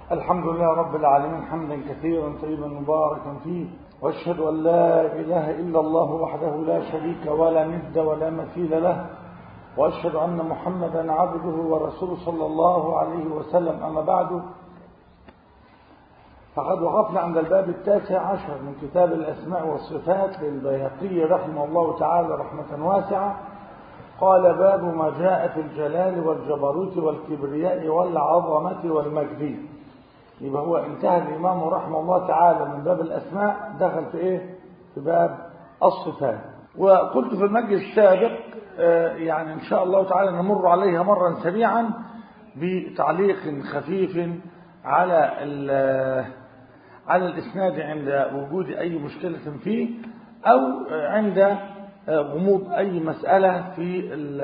الحمد لله رب العالمين حمدا كثيرا طيبا مباركا فيه واشهد ان لا اله الا الله وحده لا شريك ولا ند ولا مثيل له واشهد ان محمدا عبده ورسوله صلى الله عليه وسلم اما بعد فقد وقفنا عند الباب التاسع عشر من كتاب الاسماء والصفات للبيهقي رحمه الله تعالى رحمه واسعه قال باب ما جاء في الجلال والجبروت والكبرياء والعظمه والمجد يبقى هو انتهى الإمام رحمه الله تعالى من باب الأسماء دخل في إيه؟ في باب الصفات وقلت في المجلس السابق يعني إن شاء الله تعالى نمر عليها مرا سريعا بتعليق خفيف على على الإسناد عند وجود أي مشكلة فيه أو عند غموض أي مسألة في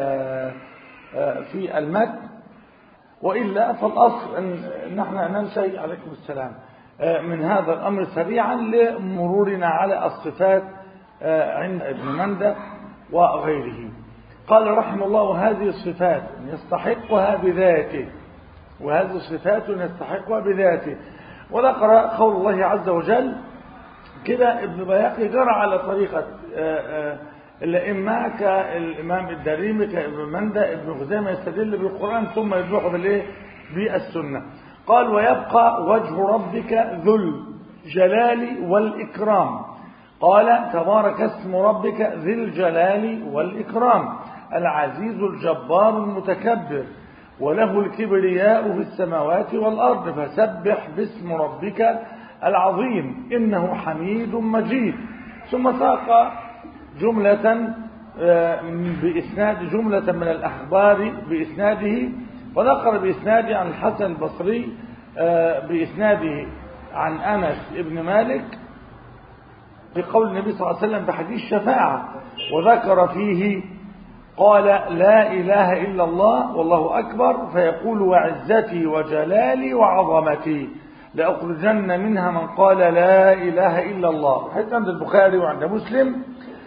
في المتن وإلا فالأصل أن نحن ننشي عليكم السلام من هذا الأمر سريعا لمرورنا على الصفات عند ابن مندى وغيره قال رحمه الله هذه الصفات يستحقها بذاته وهذه الصفات يستحقها بذاته ونقرأ قول الله عز وجل كده ابن بياقي جرى على طريقة الائمه كالامام الدارمي كابن مندى ابن خزيمه يستدل بالقران ثم يرجح بالايه بالسنه قال ويبقى وجه ربك ذو الجلال والاكرام قال تبارك اسم ربك ذي الجلال والاكرام العزيز الجبار المتكبر وله الكبرياء في السماوات والارض فسبح باسم ربك العظيم انه حميد مجيد ثم ساق جملة بإسناد جملة من الأخبار بإسناده وذكر بإسناده عن الحسن البصري بإسناده عن أنس ابن مالك في قول النبي صلى الله عليه وسلم بحديث شفاعة وذكر فيه قال لا إله إلا الله والله أكبر فيقول وعزتي وجلالي وعظمتي لأخرجن منها من قال لا إله إلا الله حتى عند البخاري وعند مسلم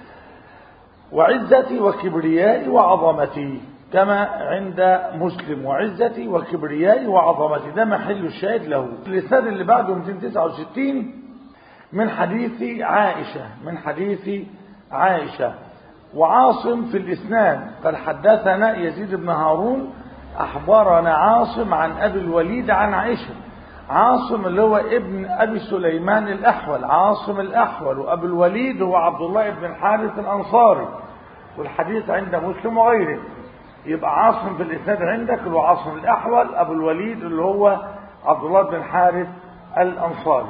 وعزتي وكبريائي وعظمتي كما عند مسلم وعزتي وكبريائي وعظمتي ده محل الشاهد له الاسناد اللي بعده 269 من حديث عائشة من حديث عائشة وعاصم في الاسناد قال حدثنا يزيد بن هارون أخبرنا عاصم عن أبي الوليد عن عائشة عاصم اللي هو ابن أبي سليمان الأحول عاصم الأحول وأبو الوليد هو عبد الله بن الحارث الأنصاري والحديث عند مسلم وغيره يبقى عاصم في الإسناد عندك اللي هو عاصم الأحول أبو الوليد اللي هو عبد الله بن الحارث الأنصاري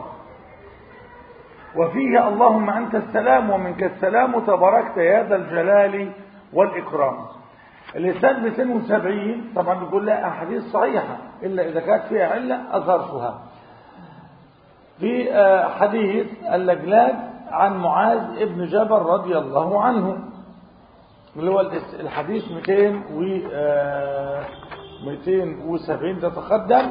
وفيه اللهم أنت السلام ومنك السلام تباركت يا ذا الجلال والإكرام الإسناد 270 طبعا بيقول لها أحاديث صحيحة إلا إذا كانت فيها علة أظهرتها في حديث اللجلاج عن معاذ ابن جبل رضي الله عنه اللي هو الحديث 200 و 270 تتقدم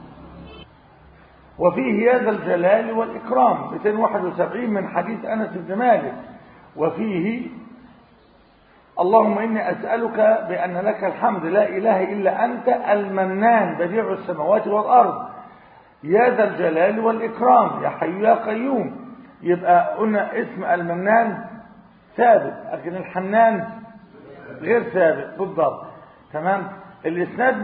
وفيه هذا الجلال والإكرام 271 من حديث أنس بن مالك وفيه اللهم إني أسألك بأن لك الحمد لا إله إلا أنت المنان بديع السماوات والأرض يا ذا الجلال والإكرام يا حي يا قيوم يبقى قلنا اسم المنان ثابت لكن الحنان غير ثابت بالضبط تمام الإسناد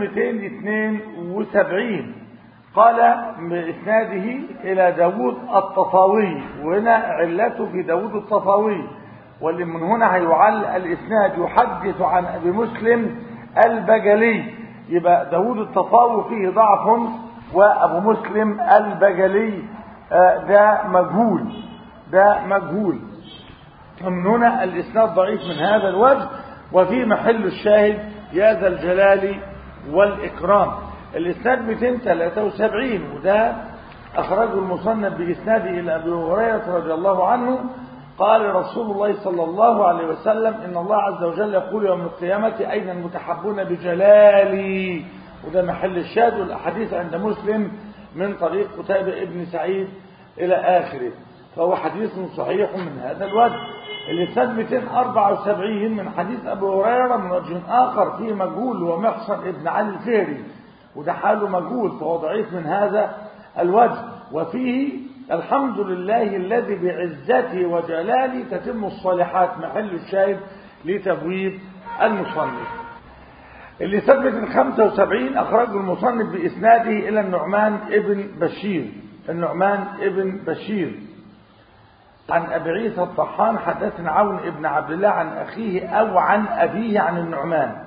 272 قال بإسناده إلى داود الطفاوي وهنا علته في داود الطفاوي واللي من هنا هيعل الإسناد يحدث عن أبي مسلم البجلي يبقى داود الطفاوي فيه ضعف وأبو مسلم البجلي ده مجهول ده مجهول من هنا الإسناد ضعيف من هذا الوجه وفي محل الشاهد يا ذا الجلال والإكرام الإسناد 273 وده أخرجه المصنف بإسناده إلى أبي هريرة رضي الله عنه قال رسول الله صلى الله عليه وسلم إن الله عز وجل يقول يوم القيامة أين المتحبون بجلالي وده محل الشاهد والأحاديث عند مسلم من طريق قتيبة ابن سعيد إلى آخره فهو حديث صحيح من هذا الوجه الإسناد 274 من حديث أبو هريرة من وجه آخر فيه مجهول ومحصن ابن علي الفهري وده حاله مجهول فهو ضعيف من هذا الوجه وفيه الحمد لله الذي بعزته وجلاله تتم الصالحات محل الشاهد لتبويب المصنف اللي ثبت ال 75 أخرجه المصنف بإسناده إلى النعمان ابن بشير النعمان ابن بشير عن أبي عيسى الطحان حدثنا عون ابن عبد الله عن أخيه أو عن أبيه عن النعمان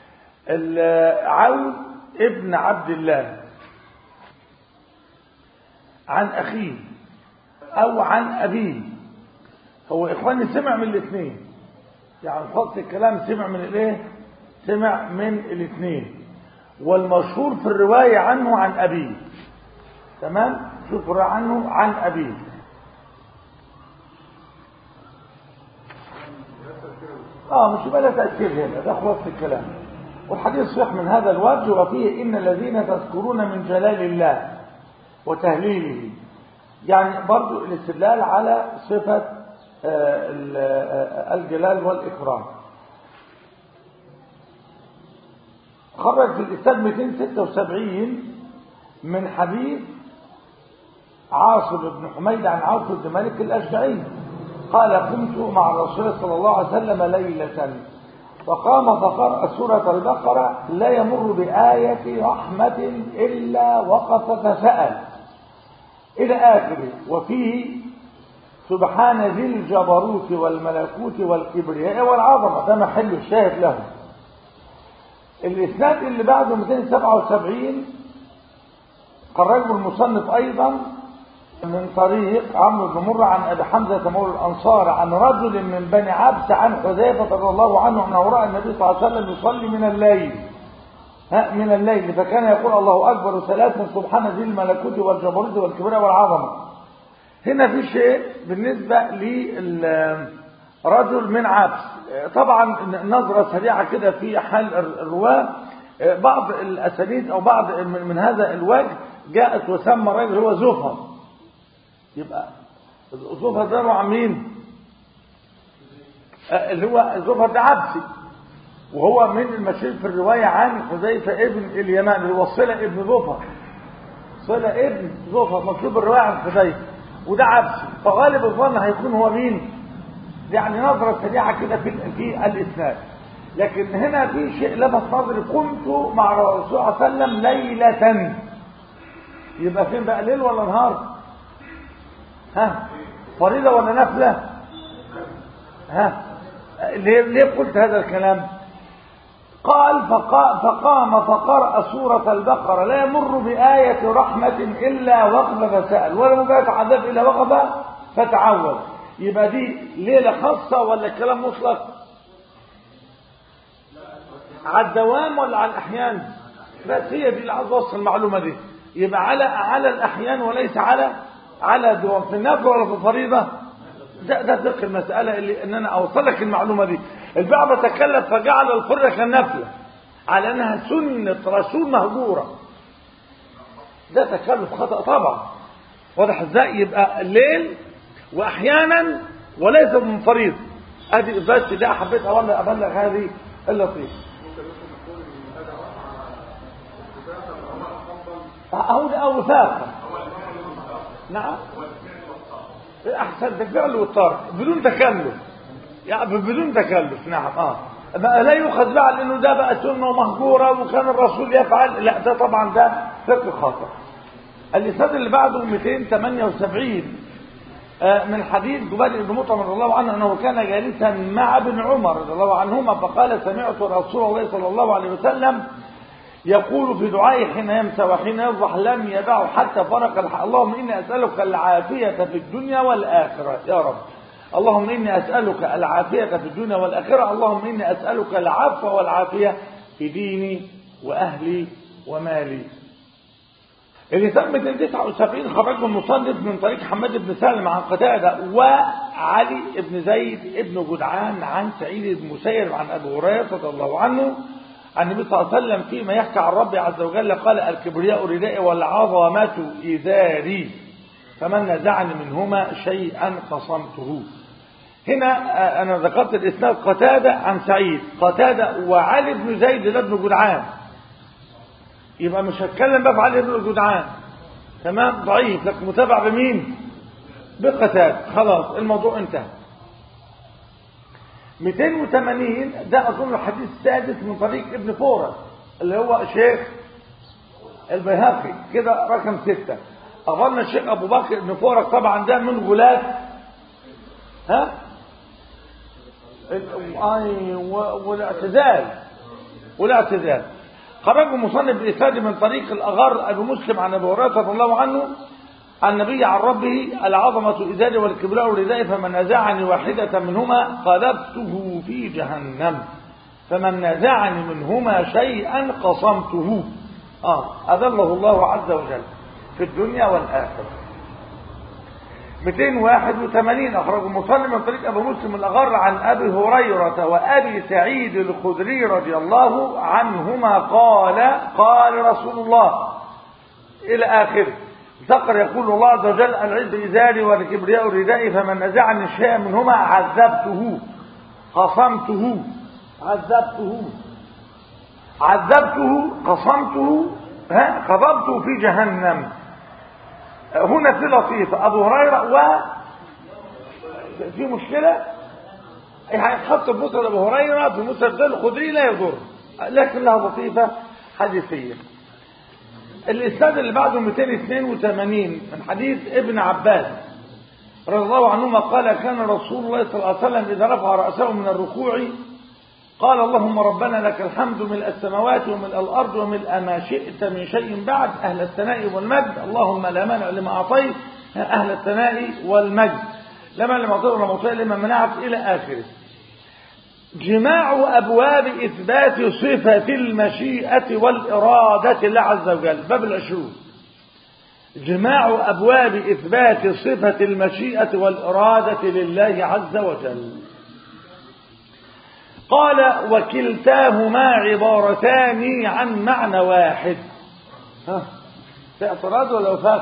عون ابن عبد الله عن أخيه أو عن أبيه هو إخواني سمع من الاثنين يعني فصل الكلام سمع من الايه سمع من الاثنين والمشهور في الرواية عنه عن أبيه تمام شوف عنه عن أبيه اه مش بلا تأثير هنا ده خلاص الكلام والحديث صح من هذا الوجه وفيه إن الذين تذكرون من جلال الله وتهليله يعني برضو الاستدلال على صفة الجلال والإكرام خرج في الإسناد 276 من حديث عاصم بن حميد عن عوف بن مالك الأشجعي قال قمت مع الرسول صلى الله عليه وسلم ليلة فقام فقرأ سورة البقرة لا يمر بآية رحمة إلا وقف فسأل إلى آخره وفيه سبحان ذي الجبروت والملكوت والكبرياء والعظمة ده محل الشاهد له الإسناد اللي بعده 277 خرجه المصنف أيضا من طريق عمرو بن مرة عن أبي حمزة مولى الأنصار عن رجل من بني عبس عن حذيفة رضي الله عنه أنه رأى النبي صلى الله عليه وسلم يصلي من الليل ها من الليل فكان يقول الله أكبر ثلاثا سبحان ذي الملكوت والجبروت والكبرياء والعظمة هنا في شيء بالنسبة للرجل من عبس طبعا نظرة سريعة كده في حال الرواة بعض الأسانيد أو بعض من هذا الوجه جاءت وسمى الرجل هو زفر يبقى زفر ده نوع مين اللي هو زفر ده عبسي وهو من المشهور في الرواية عن حذيفة ابن اليمان اللي هو صلة ابن زفر صلة ابن زفر مكتوب الرواية عن حذيفة وده عبسي فغالب الظن هيكون هو مين يعني نظرة سريعة كده في في الإسناد لكن هنا في شيء لفت نظري كنت مع الرسول صلى الله عليه وسلم ليلة يبقى فين بقى ليل ولا نهار ها فريضة ولا نفلة ها ليه, ليه قلت هذا الكلام قال فقام فقرأ سورة البقرة لا يمر بآية رحمة إلا وقف فسأل ولا مبات عذاب إلا وقف فتعوذ يبقى دي ليلة خاصة ولا الكلام مطلق على الدوام ولا على الأحيان بس هي دي اللي عايز اوصل المعلومة دي يبقى على على الأحيان وليس على على الدوام في النفل ولا في الفريضة ده ده فقه المسألة اللي ان انا اوصل لك المعلومة دي البعض تكلف فجعل الفرة كالنفلة على انها سنة رسول مهجورة ده تكلف خطأ طبعا واضح ازاي يبقى الليل واحيانا وليس من فريض ادي بس ده حبيت اولا ابلغ هذه اللطيفه أو أو وثاقة نعم أحسن الفعل والترك بدون تكلف يعني بدون تكلف نعم اه ما لا يؤخذ بقى لانه ده بقى سنه ومهجوره وكان الرسول يفعل لا ده طبعا ده فقه خطا الاسناد اللي بعده 278 من حديث جبال بن مطعم رضي الله عنه انه كان جالسا مع ابن عمر رضي الله عنهما فقال سمعت رسول الله صلى الله عليه وسلم يقول في دعائه حين يمسى وحين يصبح لم يدعه حتى فرق الحق اللهم اني اسالك العافيه في الدنيا والاخره يا رب اللهم اني اسالك العافيه في الدنيا والاخره اللهم اني اسالك العفو والعافيه في ديني واهلي ومالي اللي ثبت 79 خرجه المصنف من طريق حماد بن سالم عن قتاده وعلي بن زيد بن جدعان عن سعيد بن مسير عن ابي هريره رضي الله عنه عن النبي صلى الله عليه وسلم فيما يحكي عن ربي عز وجل قال الكبرياء ردائي والعظمة إزاري فمن نزعني منهما شيئا خصمته هنا أنا ذكرت الإسناد قتادة عن سعيد قتادة وعلي بن زيد ده ابن جدعان يبقى مش هتكلم بقى في علي بن جدعان تمام ضعيف لكن متابع بمين بقتاد خلاص الموضوع انتهى 280 ده اظن الحديث السادس من طريق ابن فورة اللي هو شيخ البيهقي كده رقم ستة اظن الشيخ ابو بكر ابن فورة طبعا ده من غلاة ها اي والاعتزال والاعتزال خرج مصنف بإسناد من طريق الأغر أبي مسلم عن أبي هريرة رضي الله عنه عن النبي عن ربه العظمة إزاري والكبراء ردائي فمن نزعني واحدة منهما قذفته في جهنم فمن نزعني منهما شيئا قصمته آه أذله الله عز وجل في الدنيا والآخرة 281 أخرج مسلم من طريق أبو مسلم الأغر عن أبي هريرة وأبي سعيد الخدري رضي الله عنهما قال قال رسول الله إلى آخره ذكر يقول الله عز وجل العز إزاري والكبرياء ردائي فمن نزعني شيئا منهما عذبته قصمته عذبته عذبته قصمته ها قضبته في جهنم هنا في لطيفة أبو هريرة و في مشكلة هيتحط في مسند أبو هريرة في مسند الخدري لا يضر لكن لها لطيفة حديثية الإسناد اللي بعده 282 من حديث ابن عباس رضي الله عنهما قال كان رسول الله صلى الله عليه وسلم إذا رفع رأسه من الركوع قال اللهم ربنا لك الحمد ملء السماوات وملء الأرض وملء ما شئت من شيء بعد أهل الثناء والمجد اللهم لا مانع لما أعطيت أهل الثناء والمجد لا مانع لما أعطيت ولا معطي لما منعت إلى آخره جماع أبواب إثبات صفة المشيئة والإرادة لله عز وجل باب العشرون جماع أبواب إثبات صفة المشيئة والإرادة لله عز وجل قال وكلتاهما عبارتان عن معنى واحد ها في اعتراض ولا وفاق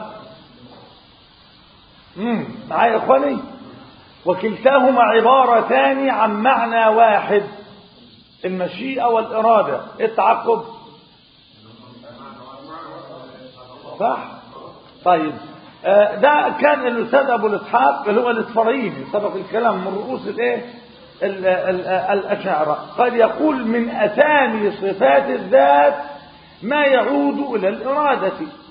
امم معايا يا اخواني وكلتاهما عبارتان عن معنى واحد المشيئة والإرادة التعقب صح طيب آه ده كان الأستاذ أبو الإسحاق اللي هو الإسفرايني سبق الكلام من رؤوس الإيه الأشاعرة قد يقول من أسامي صفات الذات ما يعود إلى الإرادة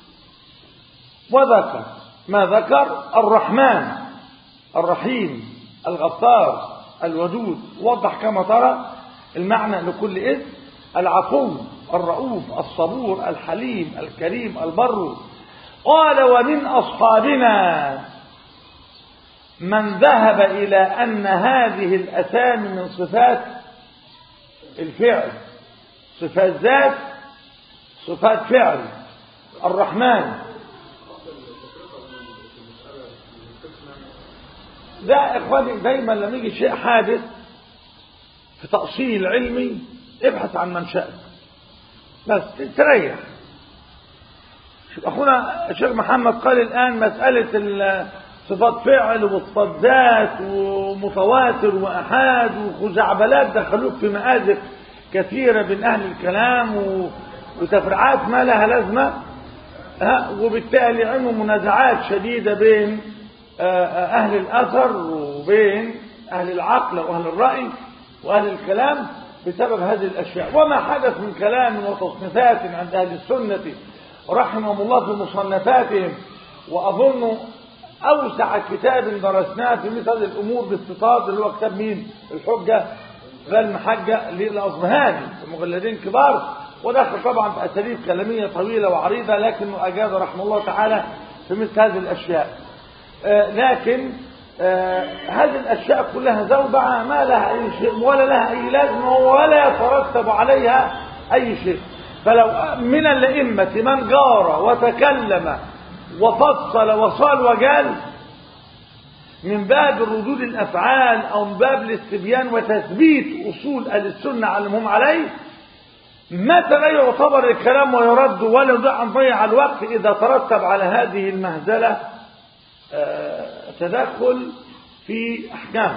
وذكر ما ذكر الرحمن الرحيم الغفار الودود وضح كما ترى المعنى لكل اسم العفو الرؤوف الصبور الحليم الكريم البر قال ومن أصحابنا من ذهب إلى أن هذه الأسامي من صفات الفعل صفات ذات صفات فعل الرحمن ده إخواني دايما لما يجي شيء حادث في تأصيل علمي ابحث عن منشأه بس تريح شوف أخونا الشيخ محمد قال الآن مسألة صفات فعل وصفات ذات ومتواتر وأحاد وخزعبلات دخلوك في مآزق كثيرة بين أهل الكلام وتفرعات ما لها لازمة وبالتالي عنده منازعات شديدة بين أهل الأثر وبين أهل العقل وأهل الرأي وأهل الكلام بسبب هذه الأشياء وما حدث من كلام وتصنيفات عند أهل السنة رحمهم الله في مصنفاتهم وأظن أوسع كتاب درسناه في مثل هذه الأمور باستطاد اللي هو كتاب مين الحجة المحجة للأصبهاني مجلدين كبار ودخل طبعا في أساليب كلامية طويلة وعريضة لكنه أجاد رحمه الله تعالى في مثل هذه الأشياء آه لكن آه هذه الأشياء كلها زوبعة ما لها أي شيء ولا لها أي لازمة ولا يترتب عليها أي شيء فلو من الأئمة من جار وتكلم وفصل وصال وجال من باب ردود الأفعال أو من باب الاستبيان وتثبيت أصول أهل السنة على هم عليه متى لا يعتبر الكلام ويرد ولا يضيع نضيع الوقت إذا ترتب على هذه المهزلة تدخل في أحكام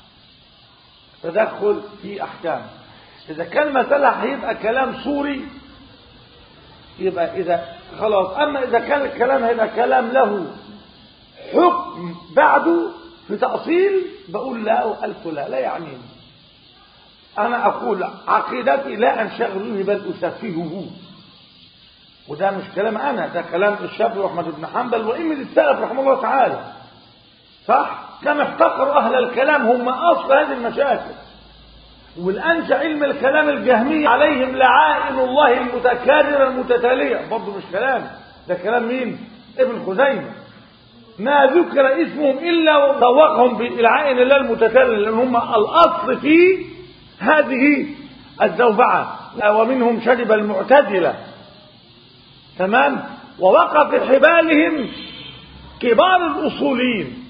تدخل في أحكام إذا كان مسألة هيبقى كلام صوري يبقى إذا خلاص أما إذا كان الكلام هيبقى كلام له حكم بعده في تأصيل بقول لا وألف لا لا يعنيني أنا أقول عقيدتي لا أنشغل به بل أسفهه وده مش كلام أنا ده كلام الشافعي أحمد بن حنبل وإن من السلف رحمه الله تعالى صح كما احتقروا أهل الكلام هم أصل هذه المشاكل والآن علم الكلام الجهمي عليهم لعائن الله المتكررة المتتالية برضه مش كلام ده كلام مين ابن خزيمة ما ذكر اسمهم إلا وطوقهم بالعائن الله المتتالية لأن هم الأصل في هذه الزوبعة ومنهم شرب المعتدلة تمام ووقع في حبالهم كبار الأصوليين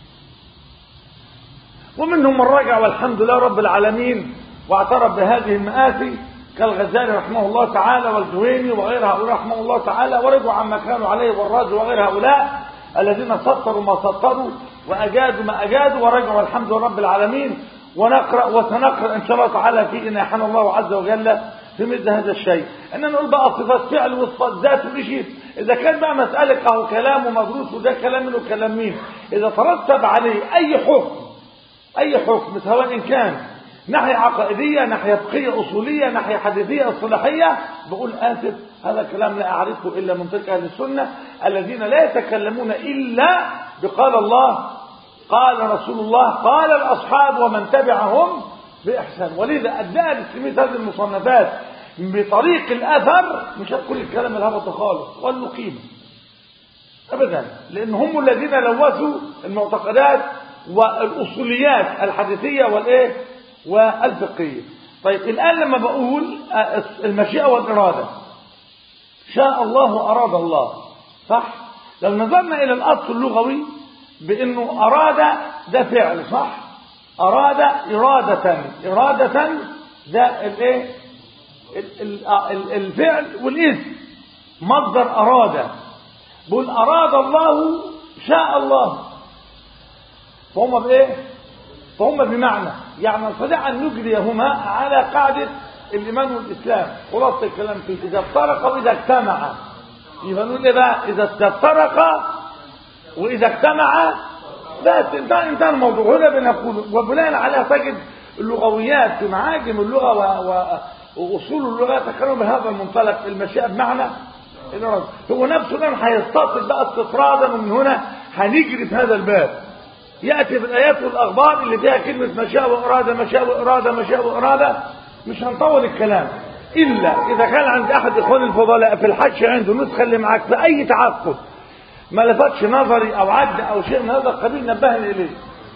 ومنهم من رجع والحمد لله رب العالمين واعترف بهذه المآسي كالغزالي رحمه الله تعالى والجويني وغير هؤلاء رحمه الله تعالى ورجعوا عما كانوا عليه والراجل وغير هؤلاء الذين سطروا ما سطروا وأجادوا ما أجادوا ورجعوا والحمد لله رب العالمين ونقرأ وسنقرأ إن شاء الله تعالى في إن يحن الله عز وجل في مثل هذا الشيء إن نقول بقى صفات فعل وصفات ذات وشيء إذا كان بقى مسألة أهو كلام مدروس وده كلام منه كلام مين إذا ترتب عليه أي حكم أي حكم سواء كان ناحية عقائدية ناحية فقهية أصولية ناحية حديثية اصطلاحية بقول آسف هذا الكلام لا أعرفه إلا منطق أهل السنة الذين لا يتكلمون إلا بقال الله قال رسول الله قال الأصحاب ومن تبعهم بإحسان ولذا أداء للسمية هذه المصنفات بطريق الأثر مش هتقول الكلام الهبط خالص ولا قيمة أبدا لأن هم الذين لوثوا المعتقدات والأصوليات الحديثية والإيه والفقهية طيب الآن لما بقول المشيئة والإرادة شاء الله أراد الله صح لو نظرنا إلى الأصل اللغوي بأنه أراد ده فعل صح أراد إرادة إرادة ده الإيه الفعل والاسم مصدر أراد بقول أراد الله شاء الله فهم بإيه فهم بمعنى يعني نستطيع أن نجريهما على قاعدة الإيمان والإسلام خلاصة الكلام فيه إذا افترق وإذا اجتمع يبقى نقول إيه بقى إذا افترق وإذا اجتمع بس انتهى انتهى الموضوع هنا بنقول وبناء عليها تجد اللغويات في معاجم اللغة و... و... وأصول اللغة يتكلموا بهذا المنطلق المشيئة بمعنى الإرادة هو نفسه الآن هيستطرد بقى استطرادا ومن هنا هنجري في هذا الباب يأتي في الآيات والأخبار اللي فيها كلمة مشاء وإرادة مشاء وإرادة مشاء وإرادة مش هنطول الكلام إلا إذا كان عند أحد إخوان الفضلاء في الحج عنده نسخة اللي معاك في أي تعقد ما لفتش نظري أو عد أو شيء من هذا القبيل نبهني إليه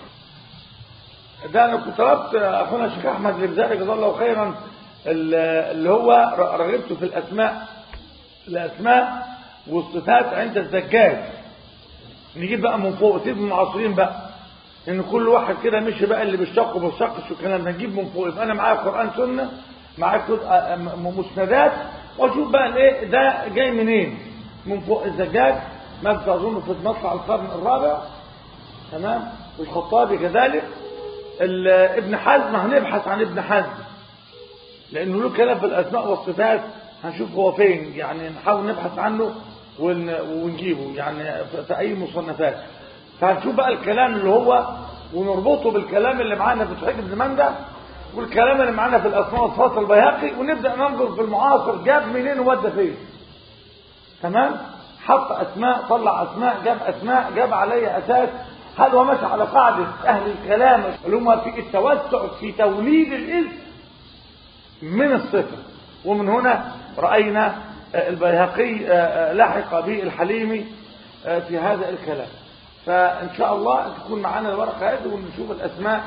ده أنا كنت طلبت أخونا الشيخ أحمد الرزاقي جزاه الله خيرا اللي هو رغبته في الأسماء الأسماء والصفات عند الزجاج نجيب بقى من فوق سيب المعاصرين بقى ان كل واحد كده مشي بقى اللي بالشق وبالشقش والكلام ده نجيب من فوق يبقى انا معايا قران سنه معايا مسندات واشوف بقى الايه ده جاي منين من فوق الزجاج مجد اظن في مطلع القرن الرابع تمام والخطابي كذلك ابن حزم هنبحث عن ابن حزم لانه له كلام في الاسماء والصفات هنشوف هو فين يعني نحاول نبحث عنه ونجيبه يعني في اي مصنفات فهنشوف بقى الكلام اللي هو ونربطه بالكلام اللي معانا في صحيح ابن مندى والكلام اللي معانا في الاسماء والصفات البيهقي ونبدا ننظر في المعاصر جاب منين وودى فين تمام حط اسماء طلع اسماء جاب اسماء جاب عليها اساس هل هو ماشي على قاعده اهل الكلام اللي هم في التوسع في توليد الاسم من الصفه ومن هنا راينا البيهقي لحق به الحليمي في هذا الكلام فإن شاء الله تكون معانا الورقة هذه ونشوف الأسماء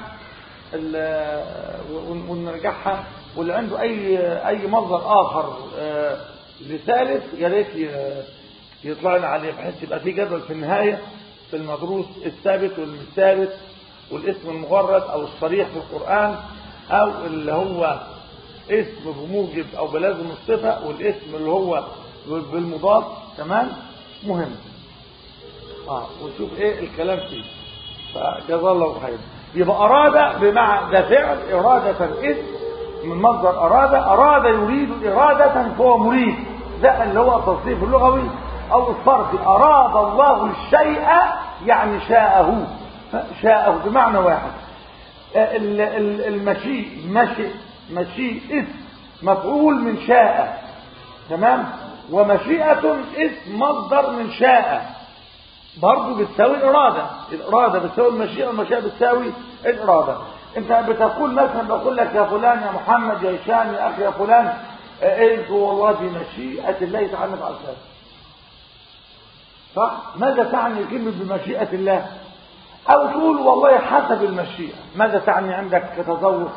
ونرجعها واللي عنده أي أي مصدر آخر لثالث يا ريت يطلع لنا عليه بحيث يبقى في جدول في النهاية في المدروس الثابت والمثابت والاسم المغرد أو الصريح في القرآن أو اللي هو اسم بموجب أو بلازم الصفة والاسم اللي هو بالمضاف تمام مهم اه ونشوف ايه الكلام فيه فجزا الله خير يبقى اراد بمعنى ده فعل اراده اسم من مصدر اراد اراد يريد اراده فهو مريد شاء اللي هو التصريف اللغوي او الصرف اراد الله الشيء يعني شاءه شاءه بمعنى واحد ال- ال- المشيء مشي مشيء اسم مفعول من شاء تمام ومشيئة اسم مصدر من شاء برضه بتساوي الإرادة الإرادة بتساوي المشيئة والمشيئة بتساوي الإرادة أنت بتقول مثلا بقول لك يا فلان يا محمد يا هشام يا أخي يا فلان إيه والله دي مشيئة الله تعالى نفعل كذا صح؟ ماذا تعني كلمة بمشيئة الله؟ أو تقول والله حسب المشيئة ماذا تعني عندك كتذوق؟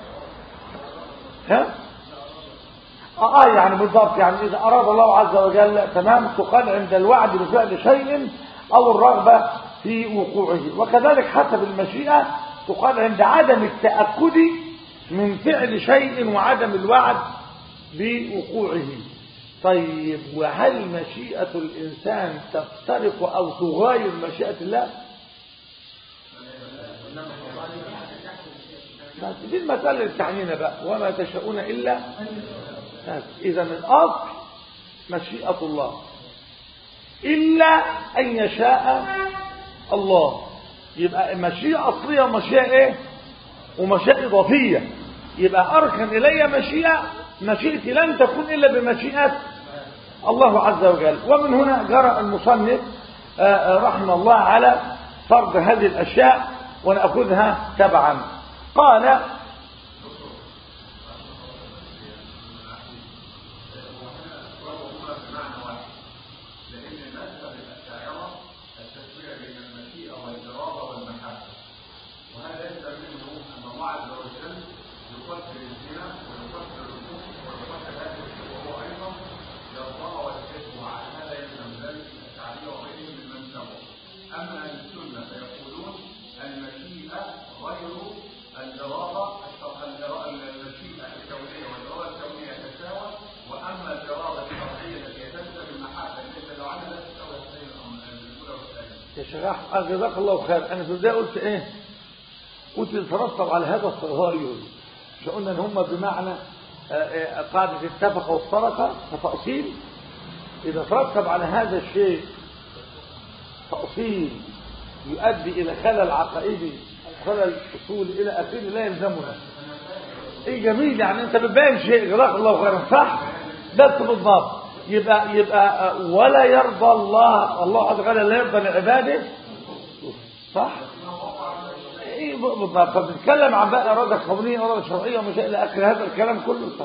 ها؟ آه يعني بالضبط يعني إذا أراد الله عز وجل تمام تقال عند الوعد بفعل شيء أو الرغبة في وقوعه وكذلك حسب المشيئة تقال عند عدم التأكد من فعل شيء وعدم الوعد بوقوعه طيب وهل مشيئة الإنسان تفترق أو تغاير مشيئة الله؟ بس دي المسألة اللي تعنينا بقى وما تشاءون إلا إذا الأصل مشيئة الله إلا أن يشاء الله يبقى مشيئة أصلية ومشيئة إيه؟ ومشيئة إضافية يبقى أركن إلي مشيئة مشيئتي لن تكون إلا بمشيئة الله عز وجل ومن هنا جرى المصنف رحمه الله على فرض هذه الأشياء ونأخذها تبعا قال يا شيخ احمد جزاك الله خير انا في البدايه قلت ايه قلت يترتب على هذا التغاير مش قلنا ان هم بمعنى قاعده اتفق وافترق كتاصيل اذا ترتب على هذا الشيء تاصيل يؤدي الى خلل عقائدي خلل اصولي الى اخره لا يلزمنا ايه جميل يعني انت بتبين شيء جزاك الله خيرا صح بس بالضبط يبقى يبقى ولا يرضى الله الله عز وجل لا يرضى لعباده صح ايه بالضبط فبنتكلم عن بقى اراده كونيه واراده شرعيه ومش الى اخر هذا الكلام كله صح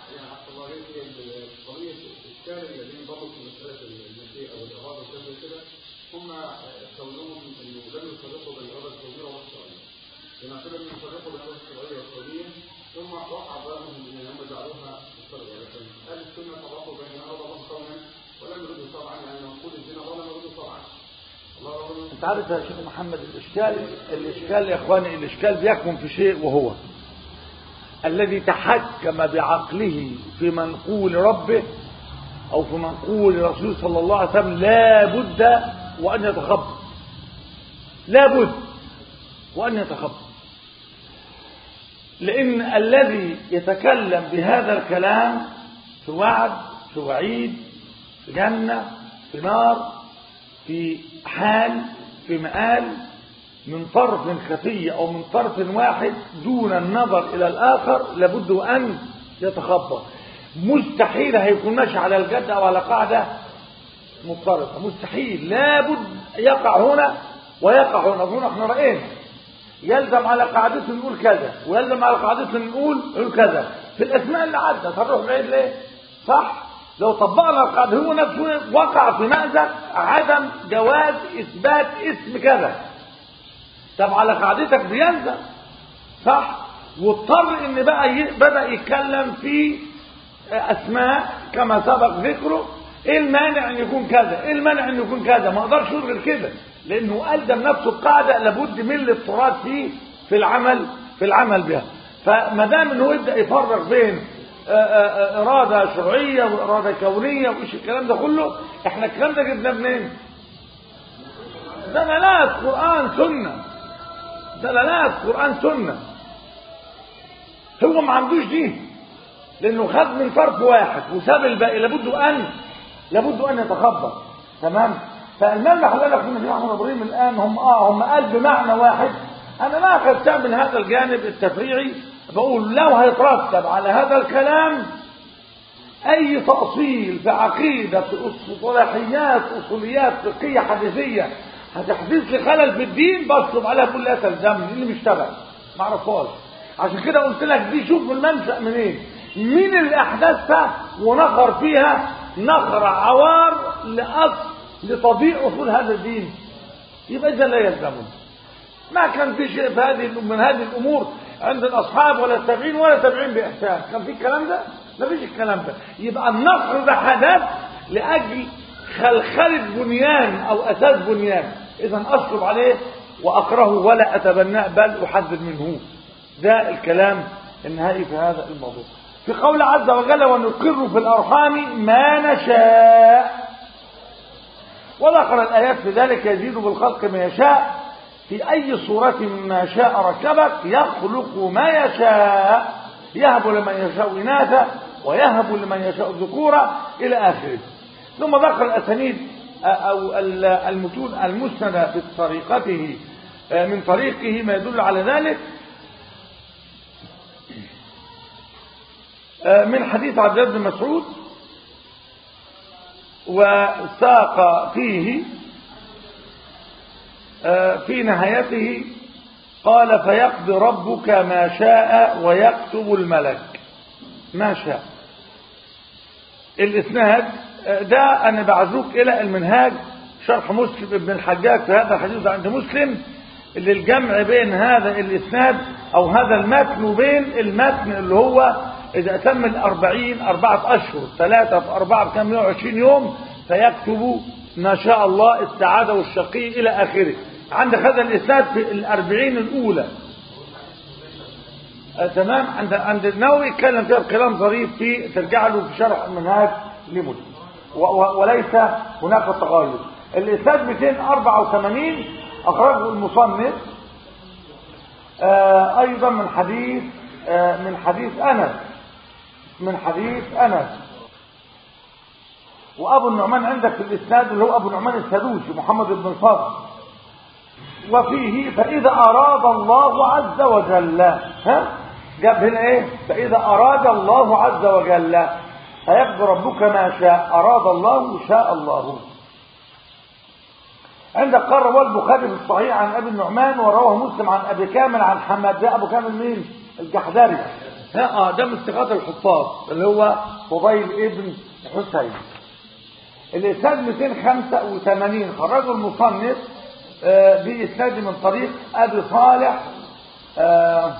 هم كونهم انه لم يفرقوا بين الاراده الكونيه والاراده الشرعيه. لما كانوا يفرقوا بين الاراده الشرعيه والكونيه ثم وقع بينهم ان هم جعلوها مشتركه لكن اهل السنه فرقوا بين اراد الله كونا ولم يردوا شرعا يعني نقول الزنا ولم يردوا شرعا. انت عارف يا شيخ محمد الاشكال الاشكال يا اخواني الاشكال بيكمن في شيء وهو الذي تحكم بعقله في منقول ربه او في منقول رسول صلى الله عليه وسلم لا بد وان يتخبط لا بد وان يتخبط لان الذي يتكلم بهذا الكلام في وعد في وعيد في جنه في نار في حال في مآل من طرف خفي أو من طرف واحد دون النظر إلى الآخر لابد أن يتخبط مستحيل هيكون ماشي على الجد أو على قاعدة مضطربة مستحيل لابد يقع هنا ويقع هنا هنا احنا رأينا يلزم على قاعدته نقول كذا ويلزم على قاعدته نقول نقول كذا في الأسماء اللي عدت هنروح بعيد ليه صح لو طبقنا القاعدة هو نفسه وقع في مأزق عدم جواز إثبات اسم كذا طب على قاعدتك بيلزم صح واضطر ان بقى ي... بدأ يتكلم في أسماء كما سبق ذكره ايه المانع ان يكون كذا ايه المانع ان يكون كذا ما اقدرش اقول غير كده لانه ألزم نفسه القاعدة لابد من الاضطراد فيه في العمل في العمل بها فما دام انه يبدا يفرق بين إرادة شرعية وإرادة كونية وإيش الكلام ده كله إحنا الكلام ده جبناه منين؟ دلالات قرآن سنة دلالات قرآن سنة هو ما عندوش دي لانه خد من طرف واحد وساب الباقي لابد ان لابد ان يتخبط تمام فالملمح اللي انا كنا فيه احمد ابراهيم الان هم اه هم قال بمعنى واحد انا ما اخذتها من هذا الجانب التفريعي بقول لو هيترتب على هذا الكلام اي تاصيل في عقيده في اصطلاحيات اصوليات فقهيه حديثيه هتحدث لي خلل في الدين بصب عليها كل لا تلزمني اللي مش تبعي ما اعرفهاش عشان كده قلت لك دي شوف المنشأ منين مين اللي احدثها ونخر فيها نخر عوار لاصل لتضييع اصول هذا الدين يبقى اذا لا يلزمني ما كان في شيء في هذه من هذه الامور عند الاصحاب ولا التابعين ولا التابعين باحسان كان في الكلام ده ما فيش الكلام ده يبقى النصر ده حدث لاجل خلخله بنيان او اساس بنيان اذا اشرب عليه واكرهه ولا اتبناه بل احذر منه ده الكلام النهائي في هذا الموضوع في قول عز وجل ونقر في الارحام ما نشاء وذكر الايات في ذلك يزيد بالخلق ما يشاء في أي صورة ما شاء ركبك يخلق ما يشاء يهب لمن يشاء إناثا ويهب لمن يشاء الذكورة إلى آخره ثم ذكر الأسانيد أو المتون المسندة في طريقته من طريقه ما يدل على ذلك من حديث عبد الله بن مسعود وساق فيه في نهايته قال فيقضي ربك ما شاء ويكتب الملك ما شاء الاسناد ده انا بعزوك الى المنهاج شرح مسلم ابن الحجاج في هذا الحديث عند مسلم للجمع بين هذا الاسناد او هذا المتن وبين المتن اللي هو اذا تم الاربعين اربعة اشهر ثلاثة في اربعة بكام 120 يوم فيكتب ما شاء الله السعادة والشقي الى اخره عندك هذا الاسناد في الاربعين الاولى آه تمام عند عند النووي اتكلم فيها بكلام ظريف في ترجع له في شرح المنهاج لمسلم وليس هناك تغير الاسناد 284 اخرجه المصنف آه ايضا من حديث آه من حديث انس من حديث انس وابو النعمان عندك في الاسناد اللي هو ابو النعمان السدوسي محمد بن الفضل وفيه فإذا أراد الله عز وجل ها جاب هنا ايه فإذا أراد الله عز وجل فيقضي ربك ما شاء أراد الله شاء الله عندك قال رواه البخاري في الصحيح عن أبي النعمان ورواه مسلم عن أبي كامل عن حماد ده أبو كامل مين الجحدري ها اه ده من ثقات الحفاظ اللي هو فضيل ابن حسين الإسناد 285 خرجه المصنف بإسناد من طريق أبي صالح آه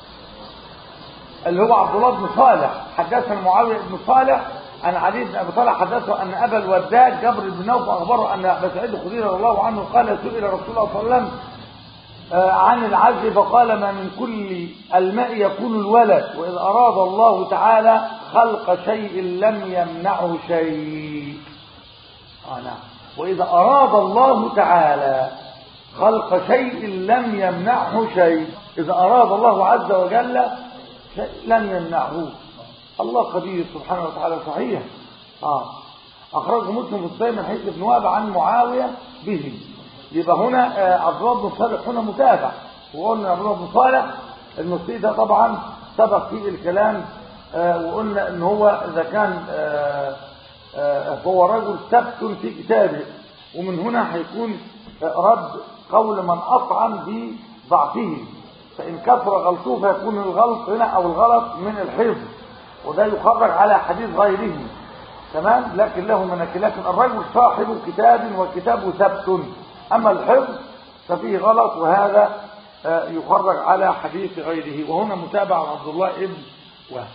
اللي هو عبد الله بن صالح حدثنا معاوية بن صالح عن علي بن أبي طالب حدثه أن أبا الوداد جبر بن نوف أخبره أن أبا سعيد الخدري رضي الله عنه قال سئل رسول الله صلى الله عليه وسلم آه عن العزل فقال ما من كل الماء يكون الولد وإذا أراد الله تعالى خلق شيء لم يمنعه شيء آه نعم وإذا أراد الله تعالى خلق شيء لم يمنعه شيء إذا أراد الله عز وجل شيء لم يمنعه الله قدير سبحانه وتعالى صحيح آه. أخرجه مسلم في الصحيح من حديث ابن وهب عن معاوية به يبقى هنا آه عبد الله بن صالح هنا متابع وقلنا عبد الله بن صالح المصري ده طبعا سبق فيه الكلام آه وقلنا ان هو اذا كان آه فهو رجل ثبت في كتابه ومن هنا هيكون رد قول من أطعن بضعفه فإن كثر غلطه فيكون الغلط هنا أو الغلط من الحفظ وده يخرج على حديث غيره تمام لكن له مناكل لكن الرجل صاحب كتاب وكتابه ثبت أما الحفظ ففيه غلط وهذا يخرج على حديث غيره وهنا متابع عبد الله ابن وهب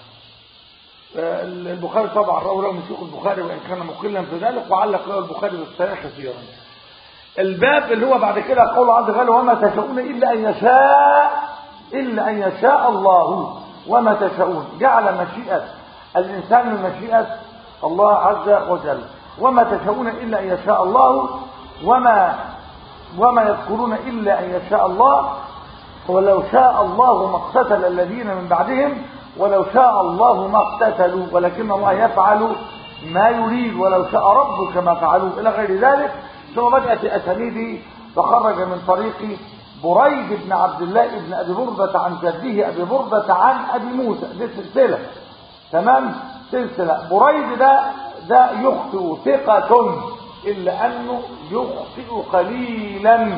البخاري طبعا روى له من شيوخ البخاري وان كان مقلا في ذلك وعلق له البخاري بالصحيح كثيرا الباب اللي هو بعد كده قول عز وجل وما تشاءون الا ان يشاء الا ان يشاء الله وما تشاءون جعل مشيئه الانسان من مشيئه الله عز وجل وما تشاءون الا ان يشاء الله وما وما يذكرون الا ان يشاء الله ولو شاء الله ما اقتتل الذين من بعدهم ولو شاء الله ما اقتتلوا ولكن الله يفعل ما يريد ولو شاء ربك ما فعلوا إلى غير ذلك ثم بدأت أسانيده فخرج من طريق بريد بن عبد الله بن أبي بردة عن جده أبي بردة عن أبي موسى دي سلسلة تمام سلسلة بريد ده ده يخطئ ثقة إلا أنه يخطئ قليلا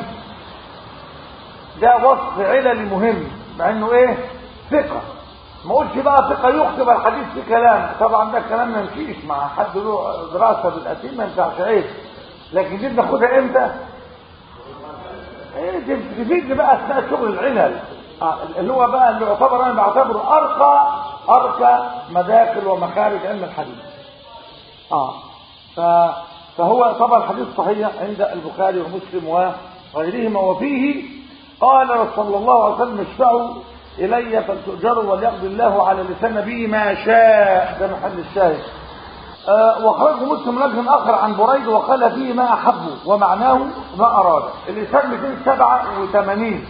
ده وصف علل مهم مع أنه إيه ثقة ما قلتش بقى ثقة يخطئ الحديث في كلام طبعا ده كلام ما يمشيش مع حد له دراسة بالأسيم ما ينفعش عيب لكن دي بناخدها امتى؟ ايه دي تفيدني بقى اثناء شغل العلل آه اللي هو بقى اللي يعتبر انا بعتبره ارقى ارقى مداخل ومخارج علم الحديث اه ف فهو طبعا الحديث صحيح عند البخاري ومسلم وغيرهما وفيه قال صلى الله عليه وسلم اشفعوا الي فلتؤجروا وليقضي الله على لسان نبيه ما شاء ده محل الشاهد آه وخرجه مسلم لجن اخر عن بريد وقال فيه ما احبه ومعناه ما اراد الاسناد 287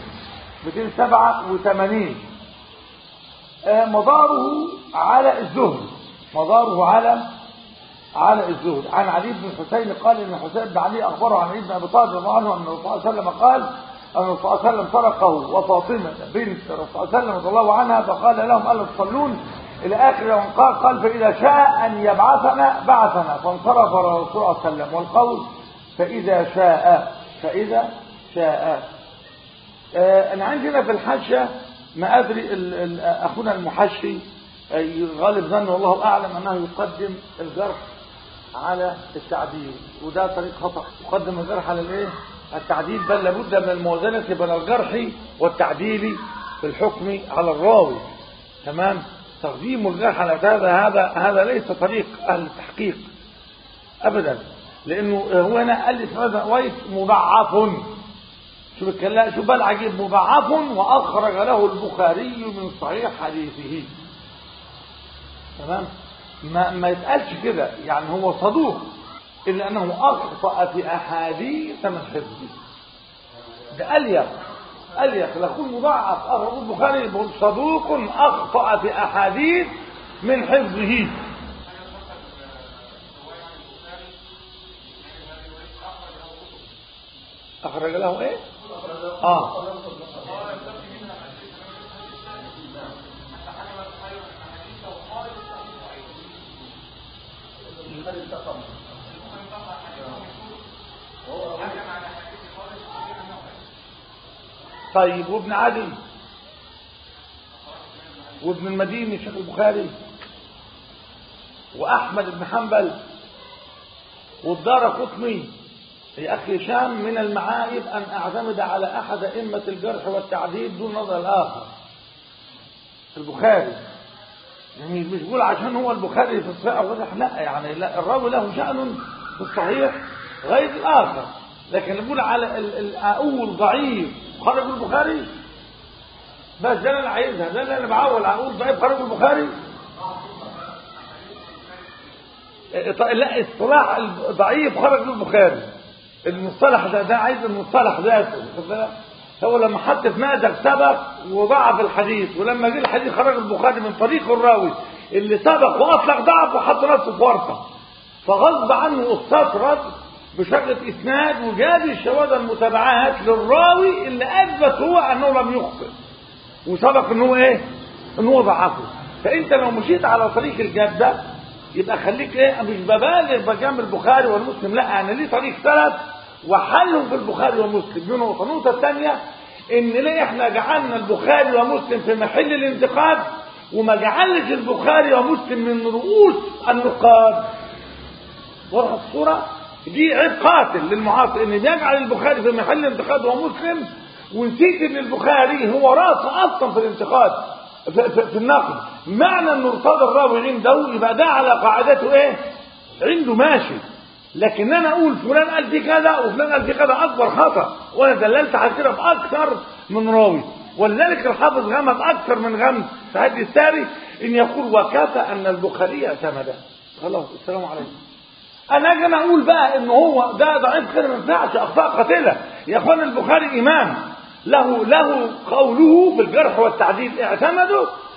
287 آه مداره على الزهد مداره على على الزهد عن علي بن الحسين قال ان حسين بن علي اخبره عن علي بن ابي طالب رضي الله عنه ان الرسول صلى الله عليه وسلم قال ان الرسول صلى الله عليه وسلم سرقه وفاطمه بنت الرسول صلى الله عليه وسلم رضي الله عنها فقال لهم الا تصلون الى اخر يوم قال قال فاذا شاء ان يبعثنا بعثنا فانصرف الرسول صلى الله عليه وسلم والقول فاذا شاء فاذا شاء آه انا عندنا في الحاشيه ما ادري ال ال اخونا المحشي غالب ظنه والله اعلم انه يقدم الجرح على التعديل وده طريق خطا يقدم الجرح على الايه التعديل بل لابد من الموازنه بين الجرح والتعديل في الحكم على الراوي تمام تقديم الجرح على هذا هذا هذا ليس طريق اهل التحقيق ابدا لانه هو هنا قال اسمه ويس مضعف شوف الكلام شوف بقى العجيب مضعف واخرج له البخاري من صحيح حديثه تمام ما ما يتقالش كده يعني هو صدوق الا انه اخطا في احاديث من حفظه ده اليق اليق لكن مضاعف اخرج البخاري يقول صدوق اخطا في احاديث من حفظه اخرج له ايه اه طيب وابن عدي وابن المديني شيخ البخاري واحمد بن حنبل والدار قطني يا اخي هشام من المعايب ان اعتمد على احد ائمه الجرح والتعديل دون نظر الاخر البخاري يعني مش بقول عشان هو البخاري في الصحيح او لا يعني لا الراوي له شأن في الصحيح غير الآخر لكن نقول على الأقول ضعيف خرج البخاري بس ده انا عايزها ده اللي انا بعول اقول ضعيف خرج البخاري لا اصطلاح ضعيف خرج البخاري المصطلح ده ده عايز المصطلح ذاته هو لما حط في مأزق سبق وضعف الحديث ولما جه الحديث خرج البخاري من طريق الراوي اللي سبق واطلق ضعف وحط نفسه في ورطه فغصب عنه استطرد بشكل اسناد وجاب الشواذ المتابعات للراوي اللي اثبت هو انه لم يخطئ وسبق ان هو ايه ان هو ضعفه فانت لو مشيت على طريق الجاب ده يبقى خليك ايه مش ببالغ بجنب البخاري والمسلم لا انا ليه طريق ثلاث وحلهم في البخاري ومسلم دي نقطه النقطه الثانيه ان ليه احنا جعلنا البخاري ومسلم في محل الانتقاد وما جعلش البخاري ومسلم من رؤوس النقاد واضحه الصوره دي عيب قاتل للمعاصر ان بيجعل البخاري في محل انتقاد ومسلم ونسيت ان البخاري هو راسه اصلا في الانتقاد في, في, في النقد معنى ان ارتضى الراوي عنده يبقى ده على قاعدته ايه عنده ماشي لكن انا اقول فلان قال في كذا وفلان قال في كذا اكبر خطا وانا دللت على كده باكثر من راوي ولذلك الحافظ غمز اكثر من غمز في هذه الساري ان يقول وكفى ان البخاري اعتمد خلاص السلام عليكم انا اجي انا اقول بقى ان هو ده ضعيف كده ما ينفعش اخطاء قاتله يا اخوان البخاري امام له له قوله بالجرح والتعديل اعتمدوا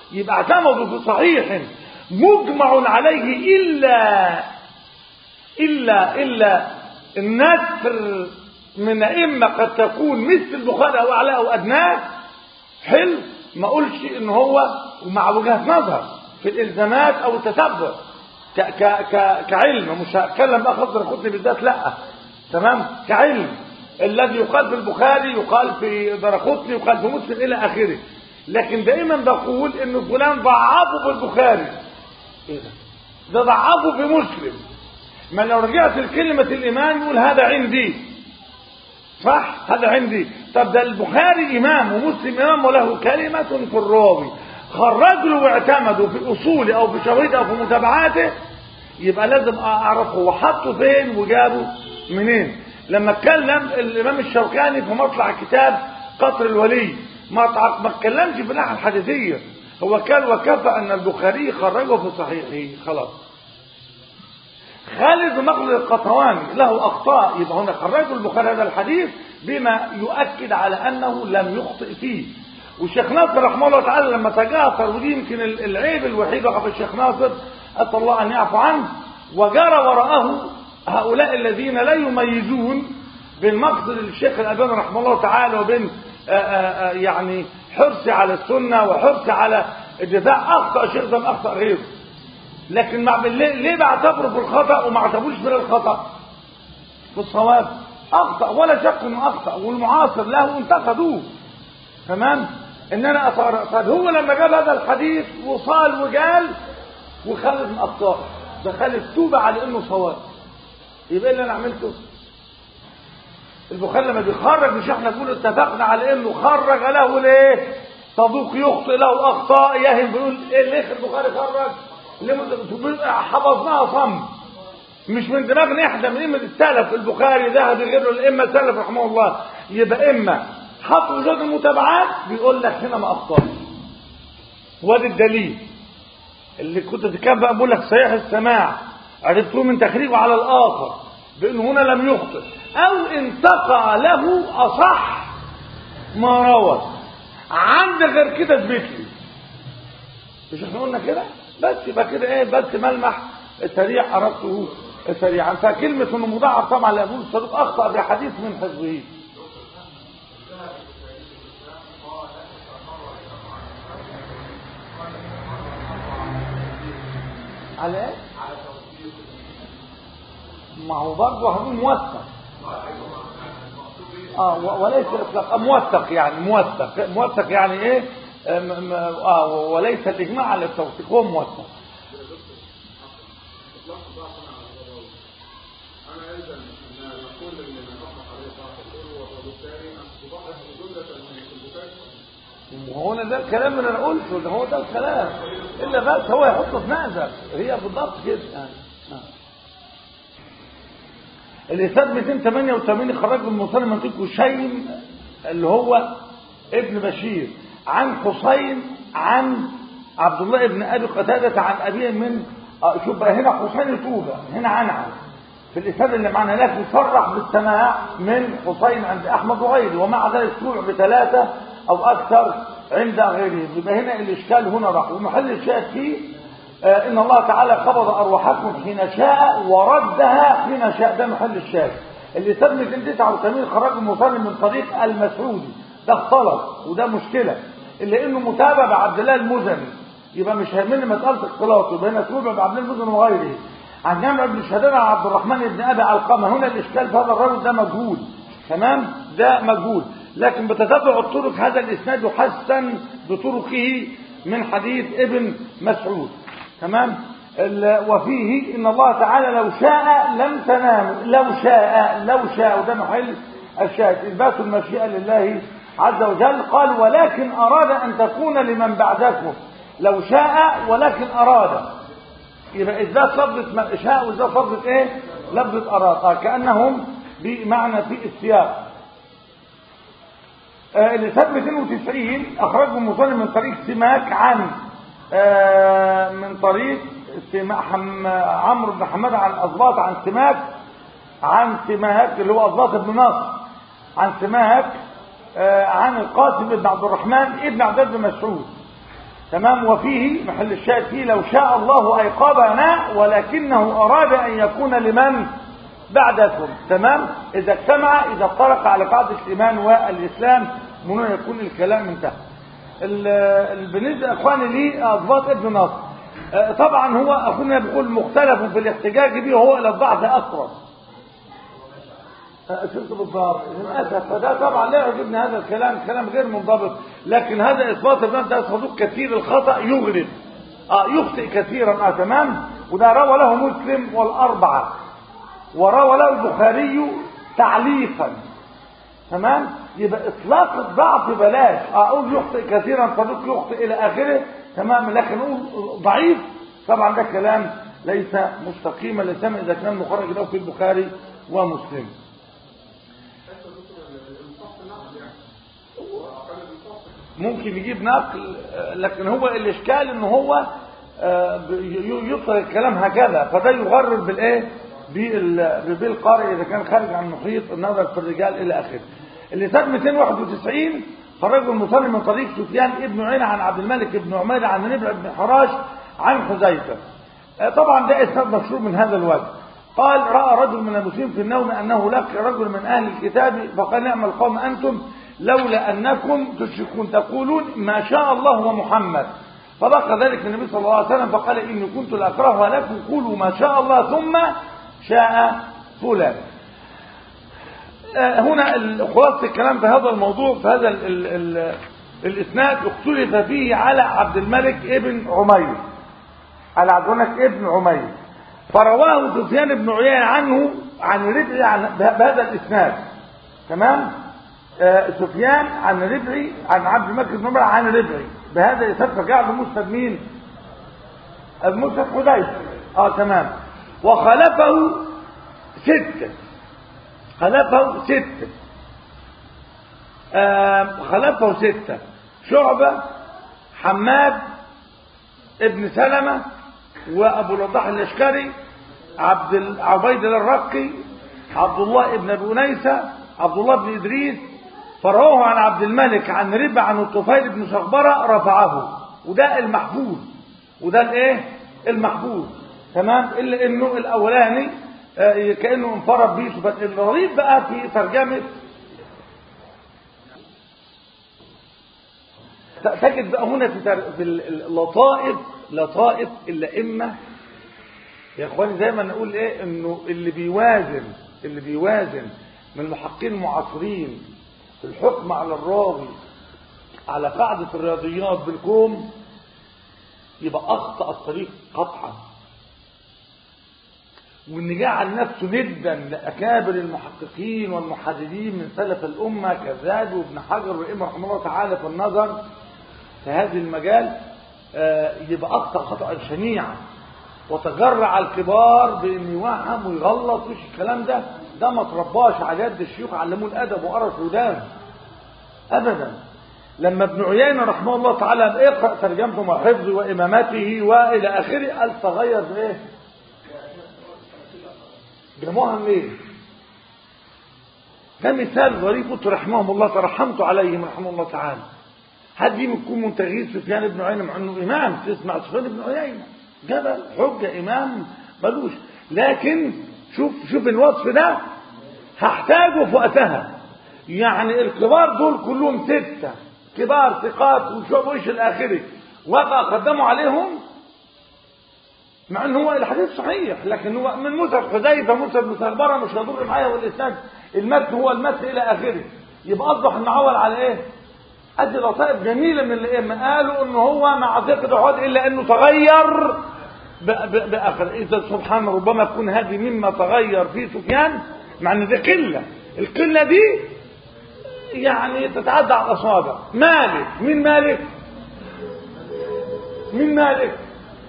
يبقى اعتمدوا في صحيح مجمع عليه إلا إلا إلا النثر من أئمة قد تكون مثل البخاري أو أعلاه أو أدناه حلو ما أقولش إن هو ومع وجهة نظر في الإلزامات أو التتبع ك ك ك كعلم مش هتكلم بقى خاطر خدني بالذات لا تمام كعلم الذي يقال في البخاري يقال في درقطني يقال في مسلم إلى آخره لكن دائما بقول إن فلان ضعفه في البخاري إيه ده؟ ده ضعفه في مسلم ما لو رجعت لكلمة الإيمان يقول هذا عندي صح هذا عندي طب ده البخاري إمام ومسلم إمام وله كلمة في الراوي خرج له واعتمدوا في أصوله أو في شواهده أو في متابعاته يبقى لازم أعرف هو حطه فين وجابه منين لما اتكلم الإمام الشوكاني في مطلع كتاب قطر الولي ما تع- ما اتكلمش في الناحية الحديثية هو قال وكفى أن البخاري خرجه في صحيحه خلاص خالد بن مخلد القطواني له أخطاء يبقى هنا خرجه البخاري هذا الحديث بما يؤكد على أنه لم يخطئ فيه والشيخ ناصر رحمه الله تعالى لما تجاثر ودي يمكن العيب الوحيد وقف الشيخ ناصر أسأل الله أن يعفو عنه وجرى وراءه هؤلاء الذين لا يميزون بين مقصد الشيخ الألباني رحمه الله تعالى وبين آآ آآ يعني حرص على السنة وحرص على الدفاع أخطأ شيخ ده أخطأ غيره لكن مع ليه, ليه بعتبره في الخطأ وما اعتبروش من الخطأ في الصواب أخطأ ولا شك أنه أخطأ والمعاصر له انتقدوه تمام ان انا أطار طب هو لما جاب هذا الحديث وصال وقال وخالد من أخطاء ده خالد توب على انه صواب يبقى إيه اللي انا عملته البخاري لما بيخرج مش احنا بنقول اتفقنا على انه خرج له ليه صدوق يخطئ له اخطاء يهم بيقول ايه ليه البخاري خرج ليه حفظناها صم مش من دماغنا احنا من ائمه السلف البخاري ذهب غيره الائمه السلف رحمه الله يبقى اما حط وجود المتابعات بيقول لك هنا ما اخطاش وادي الدليل اللي كنت تتكلم بقى بقول لك صحيح السماع عرفتوه من تخريجه على الاخر بانه هنا لم يخطئ او انتقى له اصح ما روى عند غير كده اثبت لي مش احنا قلنا كده بس يبقى كده ايه بس ملمح سريع اردته سريعا فكلمه انه مضاعف طبعا لا يقول الصديق اخطا بحديث من حفظه على ايه؟ ما هو برضه هنقول موثق اه وليس اطلاق موثق يعني موثق موثق يعني ايه اه وليس الاجماع على التوثيق هو موثق انا ايضا ان نقول ان من اطلق عليه طاعه وبالتالي ان تضاعف جمله من البخاري وهنا ده الكلام اللي انا قلته ده هو ده الكلام الا بس هو يحطه في مأزق هي بالضبط كده يعني. آه. الإسناد 288 خرج من مصنف منطق شيم اللي هو ابن بشير عن حسين عن عبد الله ابن ابي قتاده عن ابيه من آه شوف بقى هنا حسين توبه هنا عنعن في الاسناد اللي معنا لكن صرح بالسماع من حسين عند احمد وغيره ومع ذلك سمع بثلاثه او اكثر عند غيرهم يبقى هنا الاشكال هنا راح ومحل الشاهد فيه آه ان الله تعالى قبض ارواحكم حين شاء وردها حين شاء ده محل الشاهد اللي ساب 289 خرج المصنف من طريق المسعودي ده اختلط وده مشكله الا انه متابع بعبد الله المزني يبقى مش هيهمني مساله اختلاط يبقى هنا تتابع بعبد الله المزني وغيره عن جامع بن شهدان عن عبد الرحمن بن ابي علقمه هنا الاشكال في هذا الرجل ده مجهول تمام ده مجهول لكن بتتبع الطرق هذا الاسناد يحسن بطرقه من حديث ابن مسعود تمام وفيه ان الله تعالى لو شاء لم تنام لو شاء لو شاء وده محل الشاهد اثبات المشيئه لله عز وجل قال ولكن اراد ان تكون لمن بعدكم لو شاء ولكن اراد يبقى اثبات لفظه شاء واثبات لفظه ايه لفظه اراد آه كانهم بمعنى في السياق آه اللي ساب 290 اخرجه مصنف من طريق سماك عن آه من طريق عمرو بن حماد عن أضباط عن سماك عن سماك اللي هو أضباط بن نصر عن سماك آه عن القاسم بن عبد الرحمن ابن عبد بن مسعود تمام وفيه محل الشاهد فيه لو شاء الله أيقظنا ولكنه أراد أن يكون لمن بعدكم تمام إذا اجتمع إذا افترق على قاعدة الإيمان والإسلام من هنا يكون الكلام انتهى ال- ال- بالنسبة إخواني لي أضباط ابن نصر آه، طبعا هو أخونا بيقول مختلف في الاحتجاج به وهو إلى البعض أقرب آه، شفت بالضبط للأسف فده طبعا لا يعجبني هذا الكلام كلام غير منضبط لكن هذا إثبات ابن ده صدوق كثير الخطأ يغرب آه يخطئ كثيرا آه تمام وده روى له مسلم والأربعة وروى له البخاري تعليقا تمام يبقى اطلاق الضعف بلاش اقول يخطئ كثيرا صدوق يخطئ الى اخره تمام لكن اقول ضعيف طبعا ده كلام ليس مستقيما لسان اذا كان مخرج له في البخاري ومسلم ممكن يجيب نقل آه، لكن هو الاشكال ان هو آه، ب- ي- يطلق الكلام هكذا فده يغرر بالايه بال- بالقارئ اذا كان خارج عن محيط النظر في الرجال الى اخره اللي ساب 291 خرجه المصنف من طريق سفيان ابن عيينة عن عبد الملك بن عمير عن نبع بن حراش عن حذيفه آه، طبعا ده اسناد مشهور من هذا الوجه قال راى رجل من المسلمين في النوم انه لقي رجل من اهل الكتاب فقال نعم القوم انتم لولا انكم تشركون تقولون ما شاء الله ومحمد فبقى ذلك النبي صلى الله عليه وسلم فقال اني كنت لاكرهها لكم قولوا ما شاء الله ثم شاء فلان آه، هنا ال- خلاصه الكلام في هذا الموضوع في هذا ال ال ال الاسناد اختلف فيه على عبد الملك ابن عمير على عبد الملك ابن عمير فرواه سفيان بن عيينة عنه عن ربعي عن بهذا الاسناد تمام آه سفيان عن ربعي عن عبد الملك بن عمر عن ربعي بهذا الاسناد فجعل مسند مين المسند حذيفه اه تمام وخلفه ستة خلفه ستة آه خلفه ستة شعبة حماد ابن سلمة وابو الوضاح الاشكري عبد ال- عبيد الله الرقي عبد الله ابن ابي انيسه عبد الله بن ادريس فرواه عن عبد الملك عن ربع عن الطفيل بن شخبره رفعه وده المحفوظ وده الايه المحفوظ تمام الا انه الاولاني آه، كانه انفرد به سبحان- الغريب بقى في ترجمه تجد بقى هنا في تر- في اللطائف لطائف الائمه يا اخواني دايما نقول ايه انه اللي بيوازن اللي بيوازن من المحققين المعاصرين في الحكم على الراوي على قاعدة الرياضيات بالكوم يبقى أخطأ الطريق قطعا وإن جعل نفسه ندا لأكابر المحققين والمحددين من سلف الأمة كالذهبي وابن حجر والإمام رحمه الله تعالى في النظر في هذا المجال آه، يبقى أخطأ خطأ شنيعا وتجرع الكبار بان يوهم ويغلط وش الكلام ده ده ما ترباش على يد الشيوخ علموه الادب وقرا الودان ابدا لما ابن عيينه رحمه الله تعالى اقرا ترجمته مع حفظه وامامته والى اخره قال تغير بايه؟ جمعهم ليه؟ ده مثال ظريف قلت رحمهم الله ترحمت عليهم رحمه الله تعالى حد يكون من تغيير سفيان بن عيينه مع انه امام تسمع سفيان بن عيينه جبل حجه امام ملوش لكن شوف شوف الوصف ده هحتاجه في وقتها يعني الكبار دول كلهم ستة كبار ثقات وشوف وش الآخري وقع قدموا عليهم مع ان هو الحديث صحيح لكن هو من مسند حذيفه مسند مستخبره مش هيضر معايا والاسناد المتن هو المتن الى اخره يبقى اصبح النعول على ايه؟ ادي لطائف جميله من الائمه قالوا ان هو مع ثقه عهد الا انه تغير ب- ب- باخر اذا سبحان ربما تكون هذه مما تغير في سفيان مع ان دي قله القله دي يعني تتعدى على الاصابع مالك مين مالك؟ مين مالك؟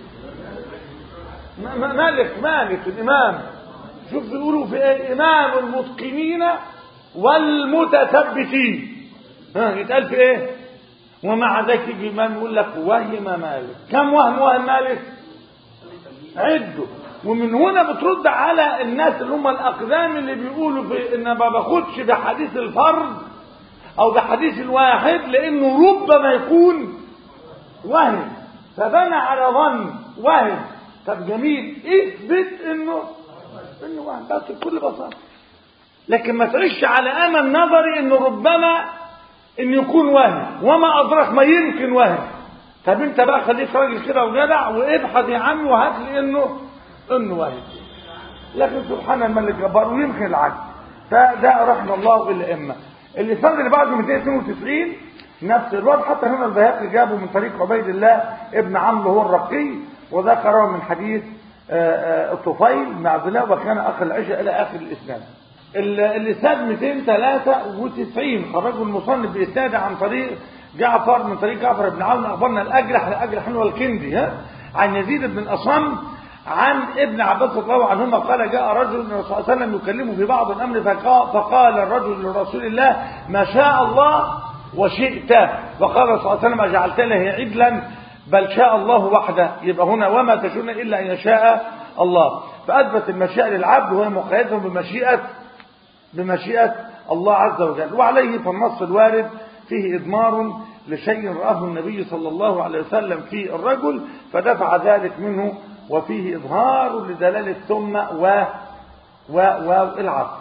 م- م- مالك مالك الامام شوف بيقولوا في ايه امام المتقنين والمتثبتين ها يتقال في ايه ومع ذلك يجي الامام يقول لك وهم مالك كم وهم وهم مالك عده ومن هنا بترد على الناس اللي هم الاقدام اللي بيقولوا في ان ما باخدش بحديث الفرد او بحديث الواحد لانه ربما يكون وهم فبنى على ظن وهم طب جميل اثبت انه انه وهم بس بكل بساطه لكن ما تعيش على امل نظري انه ربما ان يكون وهم وما ادراك ما يمكن وهم طب انت بقى خليك راجل كده وجدع وابحث يا عم وهات لي انه انه وهم لكن سبحان الملك الجبار ويمكن العكس فده رحم الله الائمه اللسان اللي بعده 292 نفس الوضع حتى هنا البيهقي جابه من طريق عبيد الله ابن عمرو هو الرقي وذكره من حديث الطفيل بن عبد الله وكان اخ العشاء الى اخر الاسناد اللسان 293 خرجه المصنف باسناد عن طريق جعفر من طريق جعفر بن عون اخبرنا الاجرح الاجرح هو الكندي ها عن يزيد بن الاصم عن ابن عباس رضي الله عنهما قال جاء رجل النبي صلى الله عليه وسلم يكلمه في بعض الامر فقال الرجل لرسول الله ما شاء الله وشئت وقال صلى الله عليه وسلم اجعلت له عدلا بل شاء الله وحده يبقى هنا وما تشاءون الا ان يشاء الله فاثبت المشيئه للعبد وهي مقيده بمشيئه بمشيئه الله عز وجل وعليه فالنص الوارد فيه اضمار لشيء راه النبي صلى الله عليه وسلم في الرجل فدفع ذلك منه وفيه إظهار لدلالة ثم و و والعطف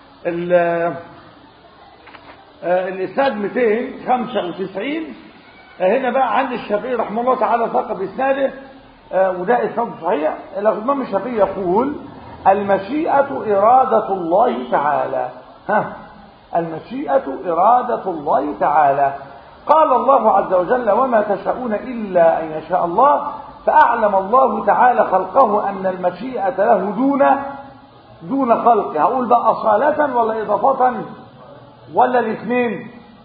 الإسناد 295 هنا بقى عند الشافعي رحمه الله تعالى ثقة بإسناده وده إسناد صحيح الإمام الشافعي يقول المشيئة إرادة الله تعالى ها المشيئة إرادة الله تعالى قال الله عز وجل وما تشاءون إلا أن يشاء الله فأعلم الله تعالى خلقه أن المشيئة له دون دون خلقه هقول بقى أصالة ولا إضافة ولا الاثنين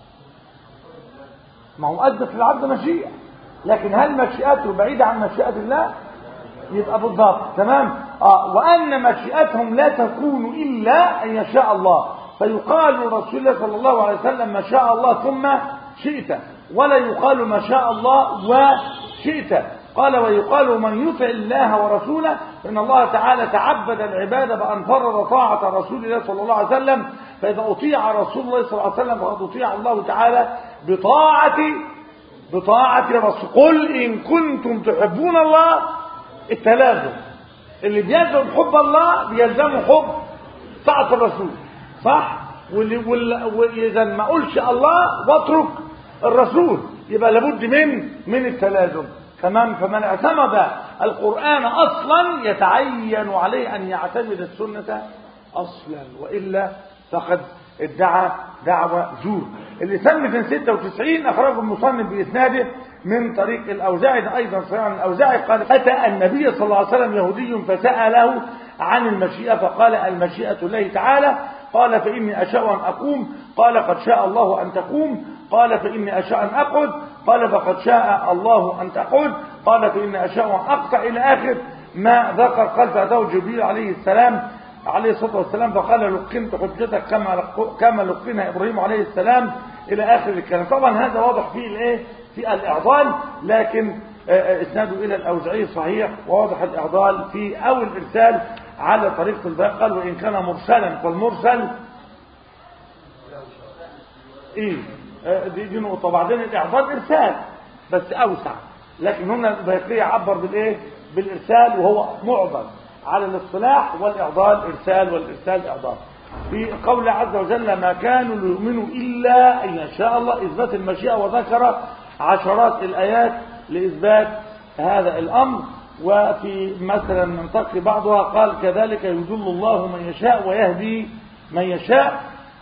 ما هو أثبت للعبد مشيئة لكن هل مشيئته بعيدة عن مشيئة الله يبقى بالضبط تمام آه وأن مشيئتهم لا تكون إلا أن يشاء الله فيقال رسول الله صلى الله عليه وسلم ما شاء الله ثم شئت ولا يقال ما شاء الله وشئت قال ويقال من يطع الله ورسوله فإن الله تعالى تعبد العباد بأن فرض طاعة رسول الله صلى الله عليه وسلم فإذا أطيع رسول الله صلى الله عليه وسلم فقد أطيع الله تعالى بطاعة بطاعة رسول قل إن كنتم تحبون الله التلازم اللي بيلزم حب الله بيلزمه حب طاعة الرسول صح واللي وإذا ما أقولش الله واترك الرسول يبقى لابد من من التلازم تمام فمن اعتمد القرآن أصلا يتعين عليه أن يعتمد السنة أصلا وإلا فقد ادعى دعوة زور اللسان 296 أخرجه المصنف بإسناده من طريق الأوزاعي أيضا صحيح عن الأوزاعي قال أتى النبي صلى الله عليه وسلم يهودي فسأله عن المشيئة فقال المشيئة الله تعالى قال فإني أشاء أن أقوم قال قد شاء الله أن تقوم قال فإني أشاء أن أقعد قال فقد شاء الله أن تقعد قال فإني أشاء أن أقطع إلى آخر ما ذكر قال فأتاه جبريل عليه السلام عليه الصلاة والسلام فقال لقنت حجتك كما كما لقنها إبراهيم عليه السلام إلى آخر الكلام طبعا هذا واضح فيه الإيه في الإعضال لكن اسناده إلى الأوزعي صحيح وواضح الإعضال في أو الإرسال على طريق الباقي قال وإن كان مرسلا فالمرسل إيه دي, دي نقطة وبعدين الإعضال إرسال بس أوسع لكن هنا البيقية عبر بالإيه بالإرسال وهو معضل على الاصطلاح والإعضال إرسال والإرسال إعضال في قول عز وجل ما كانوا ليؤمنوا إلا أن يشاء الله إثبات المشيئة وذكر عشرات الآيات لإثبات هذا الأمر وفي مثلا منطق بعضها قال كذلك يضل الله من يشاء ويهدي من يشاء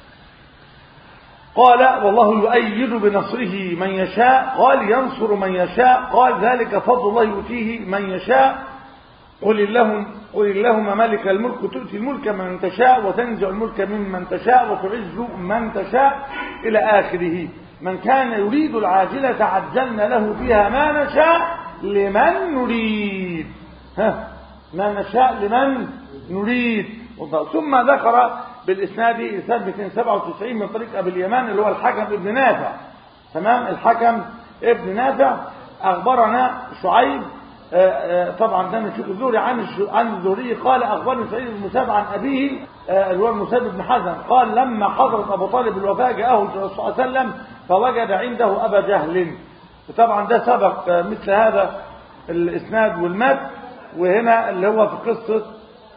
قال والله يؤيد بنصره من يشاء قال ينصر من يشاء قال ذلك فضل الله يؤتيه من يشاء قل اللهم قل اللهم مالك الملك تؤتي الملك من تشاء وتنزع الملك ممن تشاء وتعز من تشاء إلى آخره من كان يريد العاجلة عجلنا له فيها ما نشاء لمن نريد ها ما نشاء لمن نريد ثم ذكر بالإسناد إسناد 297 من طريق أبي اليمان اللي هو الحكم ابن نافع تمام الحكم ابن نافع أخبرنا شعيب طبعا ده من شيخ الزهري عن عن الزهري قال اخبرني سعيد بن المساب عن ابيه اللي هو المساب بن حزن قال لما حضرت ابو طالب الوفاه جاءه الرسول صلى الله عليه وسلم فوجد عنده ابا جهل طبعا ده سبق مثل هذا الإسناد والمد وهنا اللي هو في قصة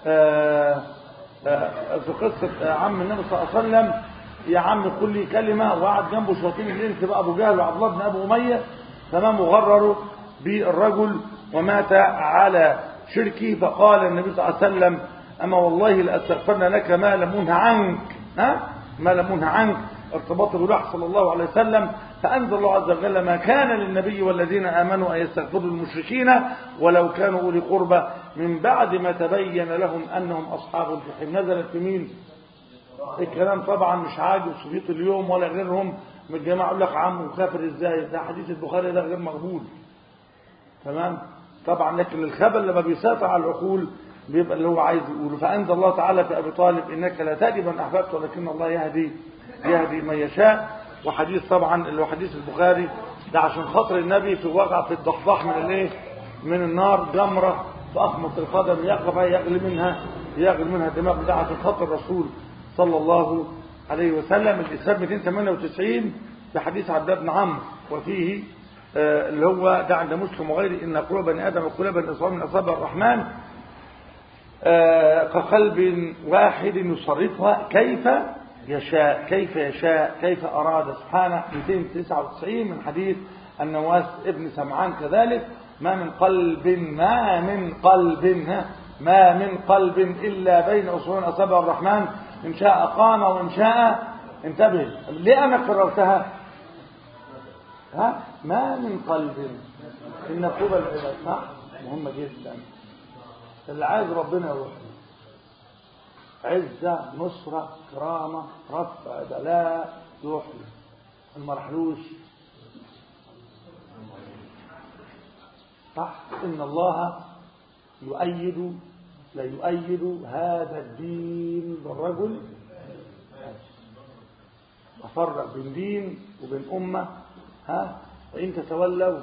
في قصة عم النبي صلى الله عليه وسلم يا عم قل لي كلمة وقعد جنبه شياطين الإنس بقى أبو جهل وعبد الله بن أبو أمية تمام وغرروا بالرجل ومات على شركه فقال النبي صلى الله عليه وسلم أما والله لأستغفرنا لك ما لم أنه عنك ها ما لم أنه عنك ارتباط بالوحي صلى الله عليه وسلم فأنزل الله عز وجل ما كان للنبي والذين آمنوا أن يستغفروا المشركين ولو كانوا أولي قربى من بعد ما تبين لهم أنهم أصحاب الجحيم نزلت في مين الكلام طبعا مش عاجب صفيت اليوم ولا غيرهم من الجماعة يقول لك عمه كافر ازاي ده حديث البخاري ده غير مقبول تمام طبعا لكن الخبل لما بيسيطر على العقول بيبقى اللي هو عايز يقوله فأنزل الله تعالى في أبي طالب إنك لا تهدي من أحببت ولكن الله يهدي يهدي من يشاء وحديث طبعا اللي هو حديث البخاري ده عشان خاطر النبي في وقع في الضحضاح من الايه من النار جمرة فأخمص القدم يقف يغلي منها يغلي منها دماغ ده عشان خاطر الرسول صلى الله عليه وسلم الإسلام 298 في حديث عبد بن عمرو وفيه آه اللي هو ده عند مسلم وغيره إن قلوب بني آدم وقلوب الإصابة من أصابع الرحمن آه كقلب واحد يصرفها كيف يشاء كيف يشاء كيف أراد سبحانه 299 من حديث النواس ابن سمعان كذلك ما من قلب ما من قلب ما من قلب إلا بين أصولين أصابع الرحمن إن شاء قام وإن شاء انتبه ليه أنا كررتها ها ما من قلب إن قوب العباد صح مهمة جدا اللي عايز ربنا يروح عزة نصرة كرامة رفع بلاء يروح المرحلوش صح إن الله يؤيد لا يؤيد هذا الدين بالرجل أفرق بين دين وبين أمة ها وإن تتولوا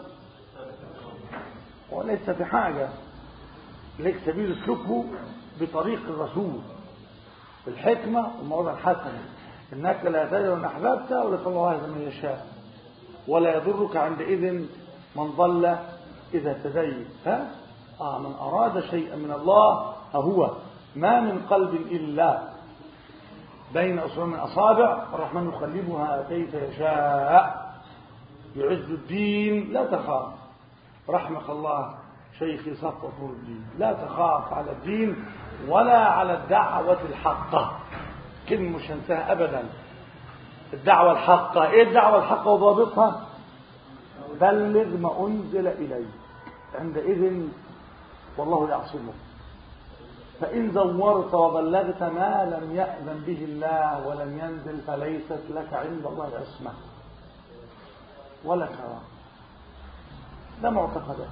وليس في حاجة لك سبيل اسلكه بطريق الرسول بالحكمة والموضع الحسنة إنك لا تدري من أحببت ولك الله هذا من يشاء ولا يضرك عندئذ من ضل إذا تدين ها آه من أراد شيئا من الله فهو ما من قلب إلا بين أصبع من أصابع الرحمن يقلبها كيف يشاء يعز الدين لا تخاف رحمك الله شيخي صفوة نور الدين لا تخاف على الدين ولا على الدعوة الحقة كلمة مش هنساها أبدا الدعوة الحقة إيه الدعوة الحقة وضابطها بلغ ما أنزل إليك عندئذ والله يعصمك فإن زورت وبلغت ما لم يأذن به الله ولم ينزل فليست لك عند الله عصمة ولا كرامة ده معتقدات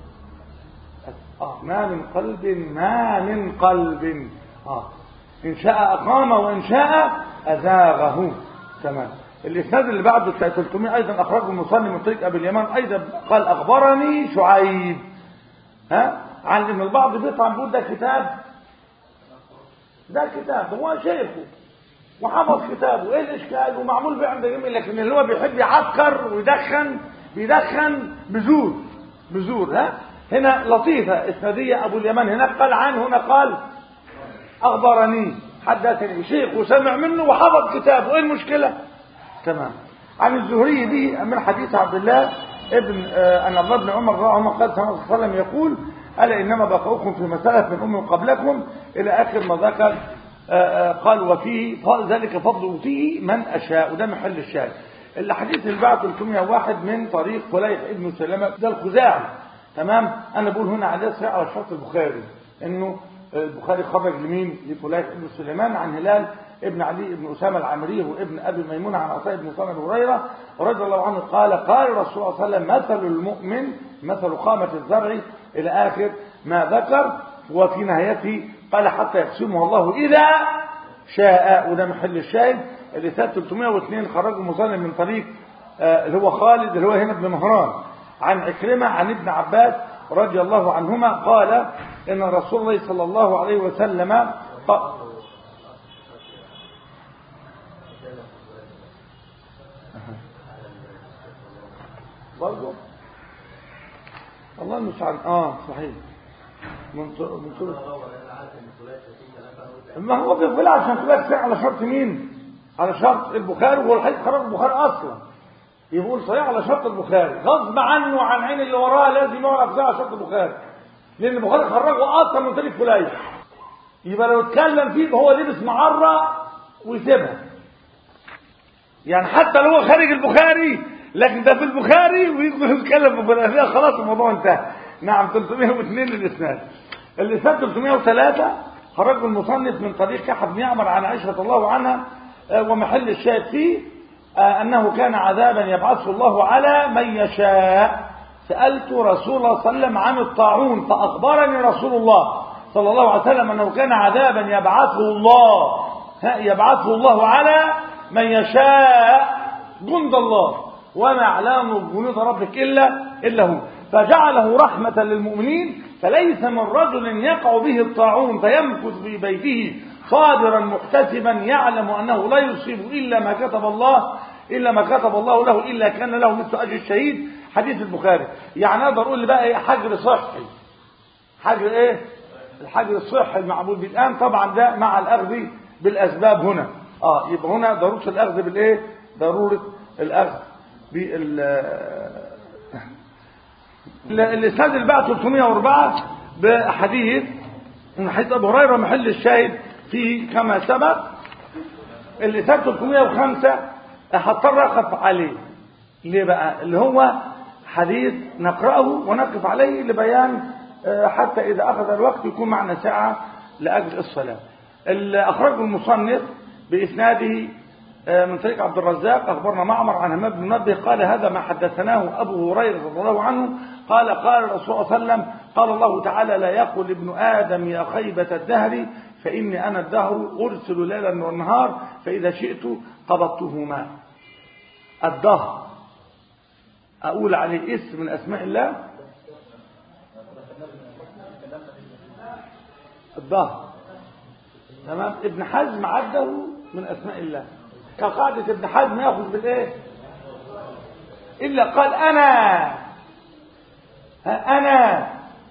آه ما من قلب ما من قلب آه إن شاء أقام وإن شاء أزاغه تمام الإسناد اللي بعده 300 أيضا أخرجه المصنف من طريق أبي اليمان أيضا قال أخبرني شعيب ها عن إن البعض بيطعم بيقول ده كتاب ده كتاب هو شايفه وحفظ كتابه ايه الاشكال ومعمول بيه عند جميل لكن اللي هو بيحب يعكر ويدخن بيدخن بزور بزور ها هنا لطيفة إسنادية أبو اليمان هناك قال عنه هنا قال أخبرني حدثني شيخ وسمع منه وحفظ كتابه إيه المشكلة تمام عن الزهري به من حديث عبد الله ابن آه أن الله بن عمر رضي الله عنه قال صلى الله عليه وسلم يقول ألا إنما بقوكم في مسألة من أم قبلكم إلى آخر ما ذكر آه آه قال وفيه ذلك فضل أوتيه من أشاء وده محل الشاهد الحديث اللي بعد 301 من طريق فليح ابن سلمة ده الخزاعي تمام انا بقول هنا على صحيح على شرط البخاري انه البخاري خرج لمين لفليح بن سليمان عن هلال ابن علي بن اسامه العمري وابن ابي ميمون عن عطاء بن صالح بن هريره رضي الله عنه قال قال الرسول صلى الله عليه وسلم مثل المؤمن مثل قامه الزرع الى اخر ما ذكر وفي نهايته قال حتى يقسمه الله اذا شاء وده محل الشاهد اللي 302 خرجه مصنف من طريق اللي هو خالد اللي هو هنا بن مهران عن عكرمة عن ابن عباس رضي الله عنهما قال إن رسول الله صلى الله عليه وسلم قال برضه الله المستعان اه صحيح من طر- من طرق ما هو بيقول عشان تبقى صحيح على شرط مين على شرط البخاري وهو الحديث خرج البخاري اصلا يقول صحيح على شرط البخاري غصب عنه عن عين اللي وراه لازم يعرف ده على شرط البخاري لان البخاري خرجه اصلا من طريق فلان يبقى لو اتكلم فيه هو لبس معرة ويسيبها يعني حتى لو هو خارج البخاري لكن ده في البخاري ويقدر يتكلم في البخاري خلاص الموضوع انتهى نعم 302 الاسناد الاسناد 303 خرج المصنف من طريق كحب بن يعمر عن عائشه الله عنها آه، ومحل الشاهد فيه آه، انه كان عذابا يبعثه الله على من يشاء سالت رسول الله صلى الله عليه وسلم عن الطاعون فاخبرني رسول الله صلى الله عليه وسلم انه كان عذابا يبعثه الله ها، يبعثه الله على من يشاء جند الله وما يعلم جنود ربك الا الا هو فجعله رحمه للمؤمنين فليس من رجل يقع به الطاعون فيمكث في بيته صابرا محتسبا يعلم انه لا يصيب الا ما كتب الله الا ما كتب الله له الا كان له مثل اجر الشهيد حديث البخاري يعني اقدر اقول لي بقى ايه حجر صحي حجر ايه الحجر الصحي المعمول به الان طبعا ده مع الاخذ بالاسباب هنا اه يبقى هنا ضروره الاخذ بالايه ضروره الاخذ بال الاسناد اللي بعد 304 بحديث من حديث ابو هريره محل الشاهد فيه كما سبق الاسناد 305 هضطر اقف عليه ليه بقى اللي هو حديث نقراه ونقف عليه لبيان آه، حتى اذا اخذ الوقت يكون معنا ساعه لاجل الصلاه اللي اخرجه المصنف باسناده آه، من طريق عبد الرزاق اخبرنا معمر عن همام بن منبه قال هذا ما حدثناه ابو هريره رضي الله عنه قال قال الرسول صلى الله عليه وسلم قال الله تعالى لا يقل ابن ادم يا خيبه الدهر فاني انا الدهر ارسل ليلا والنهار فاذا شئت قبضتهما الدهر اقول عليه اسم من اسماء الله الدهر تمام ابن حزم عده من اسماء الله كقاعدة ابن حزم ياخذ بالايه الا قال انا ها انا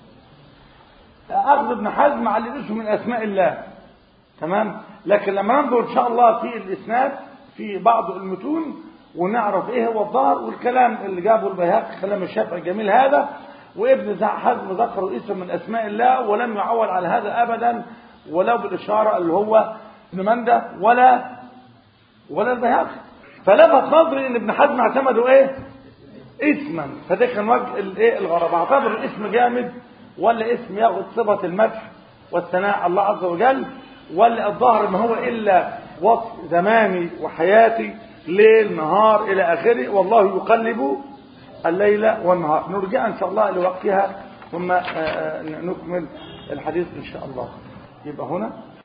اخذ ابن حزم على الاسم من اسماء الله تمام لكن لما ننظر ان شاء الله في الاسناد في بعض المتون ونعرف ايه هو الظاهر والكلام اللي جابه البيهقي كلام الشافعي الجميل هذا وابن حزم ذكروا اسم من اسماء الله ولم يعول على هذا ابدا ولو بالاشاره اللي هو ابن منده ولا ولا البيهقي فلفت نظري ان ابن حزم اعتمدوا ايه اسما فده كان وجه الايه الغرض اعتبر الاسم جامد ولا اسم ياخذ صفه المدح والثناء على الله عز وجل ولا الظهر ما هو الا وصف زماني وحياتي ليل نهار الى اخره والله يقلب الليل والنهار نرجع ان شاء الله لوقتها ثم آه، آه، نكمل الحديث ان شاء الله يبقى هنا